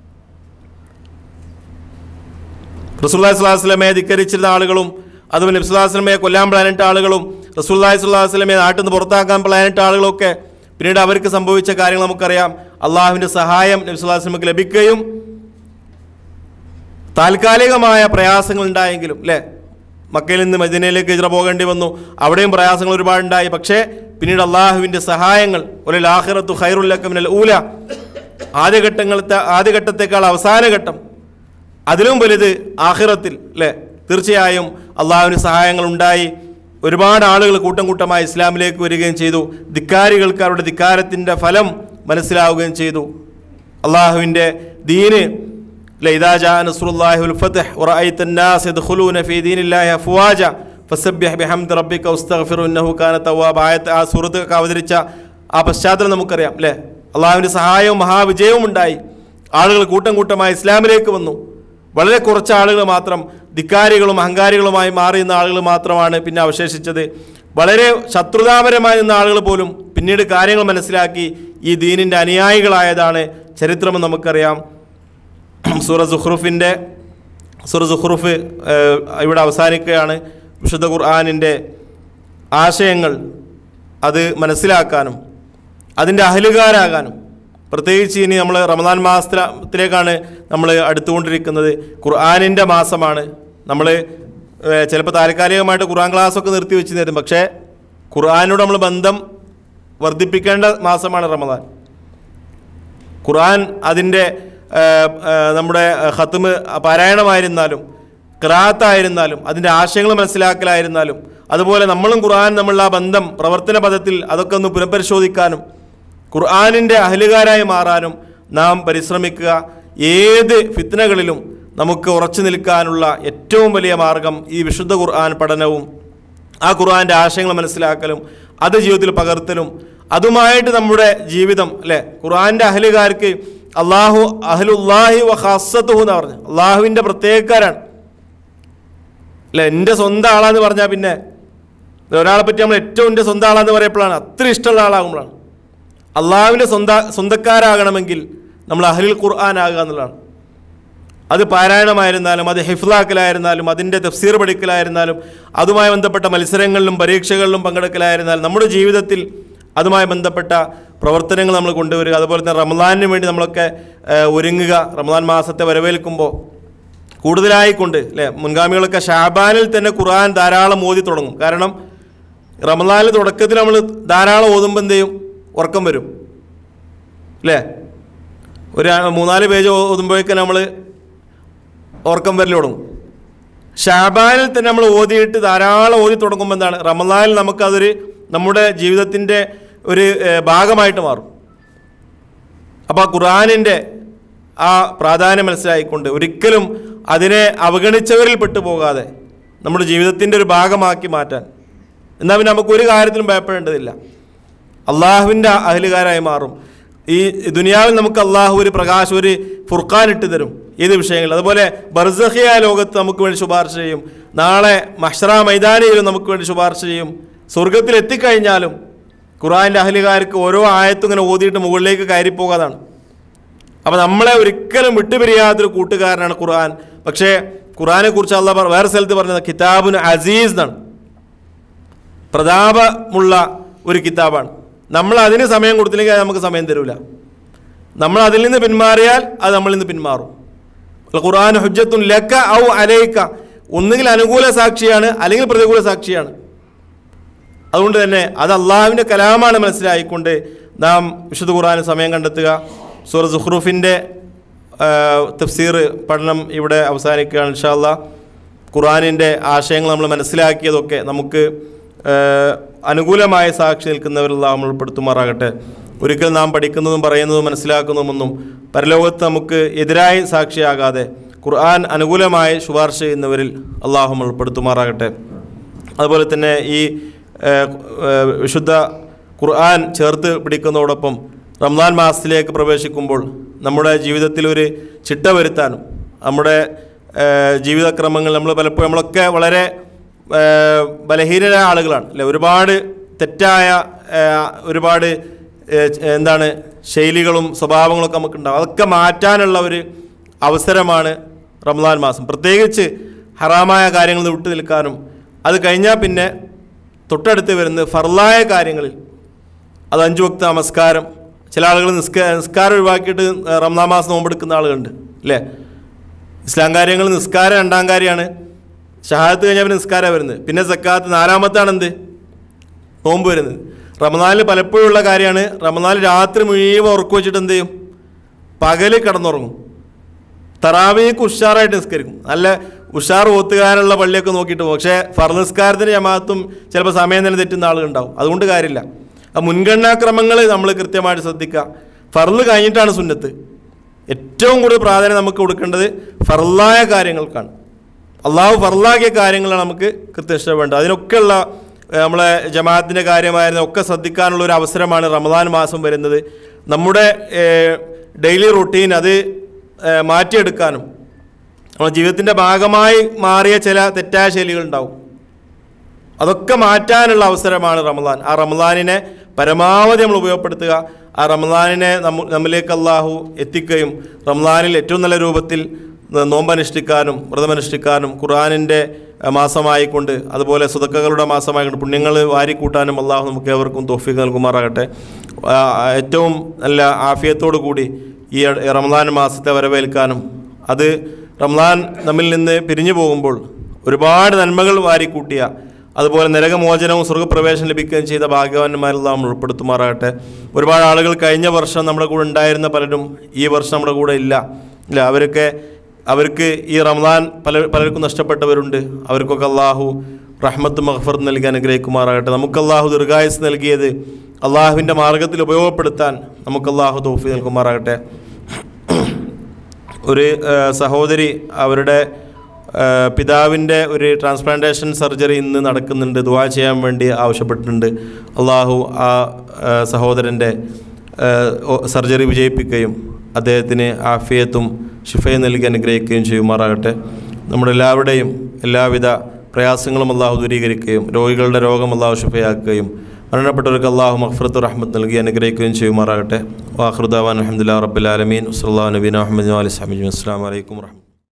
റസൂല്ലാഹി സ്വലാഹു വസ്ലമയെ ധിക്കരിച്ചിരുന്ന ആളുകളും അതുപോലെ നബി സ്വലാഹു വസ്ലമയെ കൊല്ലാൻ പ്ലാനിട്ട ആളുകളും റസൂല്ലാഹി സ്വലാഹു വസ്ലമയെ നാട്ടിൽ നിന്ന് പുറത്താക്കാൻ പ്ലാനിട്ട ആളുകളൊക്കെ പിന്നീട് അവർക്ക് സംഭവിച്ച കാര്യങ്ങൾ നമുക്കറിയാം അള്ളാഹുവിൻ്റെ സഹായം നബി സ്വലാഹു വസ്ലമക്ക് ലഭിക്കുകയും താൽക്കാലികമായ പ്രയാസങ്ങൾ ഉണ്ടായെങ്കിലും അല്ലേ മക്കയിൽ നിന്ന് മദീനയിലേക്ക് ഹിജ്റ പോകേണ്ടി വന്നു അവിടെയും പ്രയാസങ്ങൾ ഒരുപാടുണ്ടായി പക്ഷേ പിന്നീട് അള്ളാഹുവിൻ്റെ സഹായങ്ങൾ ഒരു ലാഹിറത്തു ഖൈറുല്ലക്കമിനൽ ഊല ആദ്യഘട്ടങ്ങളത്തെ ആദ്യഘട്ടത്തേക്കാൾ അവസാന ഘട്ടം അതിലും വലുത് ആഹിറത്തിൽ അല്ലേ തീർച്ചയായും അള്ളാഹുവിന് സഹായങ്ങൾ ഉണ്ടായി ഒരുപാട് ആളുകൾ കൂട്ടം കൂട്ടമായി ഇസ്ലാമിലേക്ക് വരികയും ചെയ്തു ധിക്കാരികൾക്ക് അവരുടെ ധിക്കാരത്തിൻ്റെ ഫലം മനസ്സിലാവുകയും ചെയ്തു അള്ളാഹുവിൻ്റെ ദീന് അല്ലേ ഇദാ ജാ നസ്റുല്ലാഹി വൽ ഫത്ഹ് വറഅയ്ത الناس يدخلون في دين الله أفواجا فسبح بحمد ربك واستغفره إنه كان توابا ആയത്ത് ആ സൂറത്തൊക്കെ അവതരിച്ച ആ പശ്ചാത്തലം നമുക്കറിയാം അല്ലേ അള്ളാഹുവിൻ്റെ സഹായവും മഹാവിജയവും ഉണ്ടായി ആളുകൾ കൂട്ടം കൂട്ടമായി ഇസ്ലാമിലേക്ക് വന്നു വളരെ കുറച്ച് ആളുകൾ മാത്രം ധിക്കാരികളും അഹങ്കാരികളുമായി മാറിയുന്ന ആളുകൾ മാത്രമാണ് പിന്നെ അവശേഷിച്ചത് വളരെ ശത്രുതാപരമായി നിന്ന ആളുകൾ പോലും പിന്നീട് കാര്യങ്ങൾ മനസ്സിലാക്കി ഈ ദീനിൻ്റെ അനുയായികളായതാണ് ചരിത്രം നമുക്കറിയാം സൂറ സുഹ്റുഫിൻ്റെ സൂറ സുഹ്റുഫ് ഏഹ്, ഇവിടെ അവസാനിക്കുകയാണ് വിശുദ്ധ ഖുർആാനിൻ്റെ ആശയങ്ങൾ അത് മനസ്സിലാക്കാനും അതിൻ്റെ അഹലുകാരാകാനും പ്രത്യേകിച്ച് ഇനി നമ്മൾ റമദാൻ മാസത്തിലേക്കാണ് നമ്മൾ അടുത്തുകൊണ്ടിരിക്കുന്നത് ഖുർആാനിൻ്റെ മാസമാണ് നമ്മൾ ചിലപ്പോൾ താൽക്കാലികമായിട്ട് ഖുർആൻ ക്ലാസ്സൊക്കെ നിർത്തി വെച്ച് തരും പക്ഷേ ഖുർആാനോട് നമ്മൾ ബന്ധം വർദ്ധിപ്പിക്കേണ്ട മാസമാണ് റമദാൻ ഖുർആൻ അതിൻ്റെ ഏഹ്, ഏഹ്, നമ്മുടെ ഖത്തുമ് പാരായണമായിരുന്നാലും ക്രാത്തായിരുന്നാലും അതിൻ്റെ ആശയങ്ങൾ മനസ്സിലാക്കലായിരുന്നാലും അതുപോലെ നമ്മളും ഖുർആൻ നമ്മളുടെ ആ ബന്ധം പ്രവർത്തന പദത്തിൽ അതൊക്കെ ഒന്ന് പുനഃപരിശോധിക്കാനും ഖുർആാനിൻ്റെ അഹലുകാരായി മാറാനും നാം പരിശ്രമിക്കുക ഏത് ഫിത്നകളിലും നമുക്ക് ഉറച്ചു നിൽക്കാനുള്ള ഏറ്റവും വലിയ മാർഗം ഈ വിശുദ്ധ ഖുർആൻ പഠനവും ആ ഖുർആൻ്റെ ആശയങ്ങൾ മനസ്സിലാക്കലും അത് ജീവിതത്തിൽ പകർത്തലും അതുമായിട്ട് നമ്മുടെ ജീവിതം അല്ലേ ഖുർആൻ്റെ അഹലുകാർക്ക് അള്ളാഹു അഹലുല്ലാഹി വ ഖാസത്തുഹു എന്ന് പറഞ്ഞു അള്ളാഹുവിൻ്റെ പ്രത്യേകക്കാരാണ് അല്ലേ എൻ്റെ സ്വന്തം ആളാന്ന് പറഞ്ഞാൽ പിന്നെ ഒരാളെ പറ്റി നമ്മൾ ഏറ്റവും എൻ്റെ സ്വന്തം ആളാന്ന് പറയപ്പോഴാണ് അത്ര ഇഷ്ടമുള്ള ആളാകുമ്പോഴാണ് അള്ളാഹുവിൻ്റെ സ്വന്ത സ്വന്തക്കാരാകണമെങ്കിൽ നമ്മൾ അഹ്ലുൽ ഖുർആൻ ആകുക എന്നുള്ളതാണ് അത് പാരായണമായിരുന്നാലും അത് ഹിഫ്ലാക്കലായിരുന്നാലും അതിൻ്റെ തഫ്സീർ പഠിക്കലായിരുന്നാലും അതുമായി ബന്ധപ്പെട്ട മത്സരങ്ങളിലും പരീക്ഷകളിലും പങ്കെടുക്കലായിരുന്നാലും നമ്മുടെ ജീവിതത്തിൽ അതുമായി ബന്ധപ്പെട്ട പ്രവർത്തനങ്ങൾ നമ്മൾ കൊണ്ടുവരിക അതുപോലെ തന്നെ റമദാനിന് വേണ്ടി നമ്മളൊക്കെ ഏഹ്, ഒരുങ്ങുക റമദാൻ മാസത്തെ വരവേൽക്കുമ്പോൾ കൂടുതലായിക്കൊണ്ട് അല്ലേ മുൻഗാമികളൊക്കെ ഷാബാനിൽ തന്നെ ഖുർആൻ ധാരാളം ഓതി തുടങ്ങും കാരണം റമദാനിൽ തുടക്കത്തിൽ നമ്മൾ ധാരാളം ഓതുമ്പോൾ എന്ത് ചെയ്യും ഉറക്കം വരും അല്ലേ ഒരു മൂന്നാല് പേജ് ഓതുമ്പോഴേക്കും നമ്മൾ ഉറക്കം വരൽ തുടങ്ങും ഷാബാനിൽ തന്നെ നമ്മൾ ഓതിയിട്ട് ധാരാളം ഓതി തുടങ്ങുമ്പോൾ എന്താണ് റമദാനിൽ നമുക്കതൊരു നമ്മുടെ ജീവിതത്തിൻ്റെ ഒരു ഏഹ്, ഭാഗമായിട്ട് മാറും അപ്പോൾ ഖുർആാനിൻ്റെ ആ പ്രാധാന്യം മനസ്സിലായിക്കൊണ്ട് ഒരിക്കലും അതിനെ അവഗണിച്ചവരിൽ പെട്ടു പോകാതെ നമ്മുടെ ജീവിതത്തിൻ്റെ ഒരു ഭാഗമാക്കി മാറ്റാൻ എന്നാൽ പിന്നെ നമുക്ക് ഒരു കാര്യത്തിലും ഭയപ്പെടേണ്ടതില്ല അള്ളാഹുവിൻ്റെ അഹലുകാരായി മാറും ഈ ദുനിയാവിൽ നമുക്ക് അള്ളാഹു ഒരു പ്രകാശം ഒരു ഫുർഖാൻ ഇട്ട് തരും ഏത് വിഷയങ്ങൾ അതുപോലെ ബർസഹിയ ലോകത്ത് നമുക്ക് വേണ്ടി ശുപാർശ ചെയ്യും നാളെ മഹ്ഷറ മൈതാനിയിലും നമുക്ക് വേണ്ടി ശുപാർശ ചെയ്യും സ്വർഗത്തിൽ എത്തിക്കഴിഞ്ഞാലും ഖുറാൻ്റെ അഹലുകാർക്ക് ഓരോ ആയത്തും ഇങ്ങനെ ഓതിയിട്ട് മുകളിലേക്ക് കയറിപ്പോകാതാണ് അപ്പോൾ നമ്മളെ ഒരിക്കലും വിട്ടുപിരിയാത്തൊരു കൂട്ടുകാരനാണ് ഖുർആൻ പക്ഷേ ഖുർആനെ കുറിച്ച് അല്ല വേറെ സ്ഥലത്ത് പറഞ്ഞത് കിതാബുൻ അസീസ് എന്നാണ് പ്രതാപമുള്ള ഒരു കിതാബാണ് നമ്മൾ അതിന് സമയം കൊടുത്തില്ലെങ്കിൽ അത് നമുക്ക് സമയം തരില്ല നമ്മൾ അതിൽ നിന്ന് പിന്മാറിയാൽ അത് നമ്മളിൽ നിന്ന് പിന്മാറും ഖുർആൻ ഹുജ്ജത്തുൻ ലക്ക ഔ അലൈക്ക ഒന്നുകിൽ അനുകൂല സാക്ഷിയാണ് അല്ലെങ്കിൽ പ്രതികൂല സാക്ഷിയാണ് അതുകൊണ്ട് തന്നെ അത് അള്ളാഹുവിൻ്റെ കലാമാണ് മനസ്സിലായിക്കൊണ്ട് നാം വിശുദ്ധ ഖുർആന് സമയം കണ്ടെത്തുക സൂറ സുഹ്റൂഫിൻ്റെ തഫ്സീർ പഠനം ഇവിടെ അവസാനിക്കുകയാണ് ഇൻഷാല്ല ഖുർആനിൻ്റെ ആശയങ്ങൾ നമ്മൾ മനസ്സിലാക്കിയതൊക്കെ നമുക്ക് ആ, അനുകൂലമായ സാക്ഷി നിൽക്കുന്നവരിൽ നമ്മൾ ഉൾപ്പെടുത്തുമാറാകട്ടെ ഒരിക്കൽ നാം പഠിക്കുന്നതും പറയുന്നതും മനസ്സിലാക്കുന്നതുമൊന്നും പരലോകത്ത് നമുക്ക് എതിരായി സാക്ഷിയാകാതെ ഖുർആൻ അനുകൂലമായി ശുപാർശ ചെയ്യുന്നവരിൽ അള്ളാഹു നമ്മൾ ഉൾപ്പെടുത്തുമാറാകട്ടെ അതുപോലെ തന്നെ ഈ ഏഹ്, ഏഹ്, വിശുദ്ധ ഖുർആൻ ചേർത്ത് പിടിക്കുന്നതോടൊപ്പം റംസാൻ മാസത്തിലേക്ക് പ്രവേശിക്കുമ്പോൾ നമ്മുടെ ജീവിതത്തിൽ ഒരു ചിട്ട വരുത്താനും നമ്മുടെ ഏഹ്, ജീവിതക്രമങ്ങൾ നമ്മൾ പലപ്പോഴും നമ്മളൊക്കെ വളരെ ഏഹ്, ബലഹീനരായ ആളുകളാണ് അല്ലെ ഒരുപാട് തെറ്റായ ഏഹ്, ഒരുപാട് ഏഹ്, എന്താണ് ശൈലികളും സ്വഭാവങ്ങളൊക്കെ നമുക്കുണ്ടാവും അതൊക്കെ മാറ്റാനുള്ള ഒരു അവസരമാണ് റംസാൻ മാസം പ്രത്യേകിച്ച് ഹറാമായ കാര്യങ്ങളിൽ നിന്ന് വിട്ടു നിൽക്കാനും അത് കഴിഞ്ഞാൽ പിന്നെ തൊട്ടടുത്ത് വരുന്ന ഫർലായ കാര്യങ്ങളിൽ അത് അഞ്ചു വക്ത നമസ്കാരം ചില ആളുകൾ നിസ്കാ നിസ്കാരം ഒഴിവാക്കിയിട്ട് റംസാൻ മാസം നോമ്പെടുക്കുന്ന ആളുകളുണ്ട് അല്ലേ ഇസ്ലാം കാര്യങ്ങൾ നിസ്കാരം രണ്ടാം കാര്യമാണ് ഷഹാദത്ത് കഴിഞ്ഞാൽ പിന്നെ നിസ്കാരം വരുന്നത് പിന്നെ സക്കാത്ത് നാലാമത്താണ് എന്ത് നോമ്പ് വരുന്നത് റമദാനിൽ പലപ്പോഴും ഉള്ള കാര്യമാണ് റമദാനിൽ രാത്രി മുഴുവൻ ഉറക്കു വെച്ചിട്ട് എന്ത് ചെയ്യും പകല് കിടന്നുറങ്ങും തറാവിക്ക് ഉഷാറായിട്ട് നിസ്കരിക്കും നല്ല ഉഷാർ ഓത്തുകാരുള്ള പള്ളിയൊക്കെ നോക്കിയിട്ട് പോകും പക്ഷേ ഫർനിസ്കാരത്തിൻ്റെ ജമാഅത്തും ചിലപ്പോൾ സമയം തന്നെ തെറ്റുന്ന ആളുകളുണ്ടാവും അതുകൊണ്ട് കാര്യമില്ല ആ മുൻഗണനാക്രമങ്ങൾ നമ്മൾ കൃത്യമായിട്ട് ശ്രദ്ധിക്കുക ഫർള് കഴിഞ്ഞിട്ടാണ് സുന്നത്ത് ഏറ്റവും കൂടുതൽ പ്രാധാന്യം നമുക്ക് കൊടുക്കേണ്ടത് ഫർലായ കാര്യങ്ങൾക്കാണ് അള്ളാഹു ഫർലാക്കിയ കാര്യങ്ങളാണ് നമുക്ക് കൃത്യനിഷ്ഠ വേണ്ടത് അതിനൊക്കെയുള്ള ഏഹ്, നമ്മളെ ജമാഅത്തിൻ്റെ കാര്യമായിരുന്ന ഒക്കെ ശ്രദ്ധിക്കാനുള്ള ഒരു അവസരമാണ് റമദാൻ മാസം വരുന്നത് നമ്മുടെ ഡെയിലി റുട്ടീൻ അത് ഏഹ്, മാറ്റിയെടുക്കാനും നമ്മുടെ ജീവിതത്തിൻ്റെ ഭാഗമായി മാറിയ ചില തെറ്റായ ശൈലികൾ ഉണ്ടാവും അതൊക്കെ മാറ്റാനുള്ള അവസരമാണ് റമദാൻ ആ റമദാനിനെ പരമാവധി നമ്മൾ ഉപയോഗപ്പെടുത്തുക ആ റമദാനിനെ നമ്മ നമ്മിലേക്ക് അള്ളാഹു എത്തിക്കുകയും റമദാനിൽ ഏറ്റവും നല്ല രൂപത്തിൽ നോമ്പനുഷ്ഠിക്കാനും വ്രതമനുഷ്ഠിക്കാനും ഖുർആാനിൻ്റെ മാസമായിക്കൊണ്ട് അതുപോലെ സുതക്കകളുടെ മാസമായിക്കൊണ്ട് പുണ്യങ്ങൾ വാരിക്കൂട്ടാനും അള്ളാഹു നമുക്ക് ഏവർക്കും തോഫിക്ക് നൽകുമാറാകട്ടെ ആ, ഏറ്റവും നല്ല ആഫിയത്തോടു കൂടി ഈ റമദാൻ മാസത്തെ വരവേൽക്കാനും അത് റമദാൻ നമ്മിൽ നിന്ന് പിരിഞ്ഞു പോകുമ്പോൾ ഒരുപാട് നന്മകൾ വാരിക്കൂട്ടിയ അതുപോലെ നരകമോചനവും സ്വർഗ്ഗപ്രവേശനം ലഭിക്കുകയും ചെയ്ത ഭാഗ്യവാന്മാരിൽ നാം ഉൾപ്പെടുത്തുമാറാകട്ടെ ഒരുപാട് ആളുകൾ കഴിഞ്ഞ വർഷം നമ്മുടെ കൂടെ ഉണ്ടായിരുന്ന പലരും ഈ വർഷം നമ്മുടെ കൂടെ ഇല്ല ഇല്ല അവരൊക്കെ അവർക്ക് ഈ റമദാൻ പല പലർക്കും നഷ്ടപ്പെട്ടവരുണ്ട് അവർക്കൊക്കെ അള്ളാഹു റഹ്മത്ത് മഹഫർ നൽകി അനുഗ്രഹിക്കുമാറാകട്ടെ നമുക്ക് അള്ളാഹു ദീർഘായുസ് നൽകിയത് അള്ളാഹുവിൻ്റെ മാർഗത്തിൽ ഉപയോഗപ്പെടുത്താൻ നമുക്ക് അള്ളാഹു തോഫി നൽകുമാറാകട്ടെ ഒരു ആ, സഹോദരി അവരുടെ ആ, പിതാവിൻ്റെ ഒരു ട്രാൻസ്പ്ലാന്റേഷൻ സർജറി ഇന്ന് നടക്കുന്നുണ്ട് ദുവാ ചെയ്യാൻ വേണ്ടി ആവശ്യപ്പെട്ടിട്ടുണ്ട് അള്ളാഹു ആ ആ, സഹോദരൻ്റെ ആ, ഓ- സർജറി വിജയിപ്പിക്കുകയും അദ്ദേഹത്തിന് ആഫിയത്തും ഷിഫയും നൽകി അനുഗ്രഹിക്കുകയും ചെയ്യുമാറാകട്ടെ നമ്മുടെ എല്ലാവരുടെയും എല്ലാവിധ പ്രയാസങ്ങളും അള്ളാഹു ദൂരീകരിക്കുകയും രോഗികളുടെ രോഗം അള്ളാഹു ഷിഫയാക്കുകയും മരണപ്പെട്ടവർക്ക് അള്ളാഹു മഹ്ഫറത്ത് റഹ്മത്ത് നൽകി അനുഗ്രഹിക്കുകയും ചെയ്യുമാറാകട്ടെ വാഹൃദാവാൻ അഹമ്മദില്ല റബ്ബുലാലമീൻ വസ്ലാ നബീൻ അഹമ്മദ് അലി സ്ലാമി അസ്സാം വലൈക്കും വർഹമത്ത്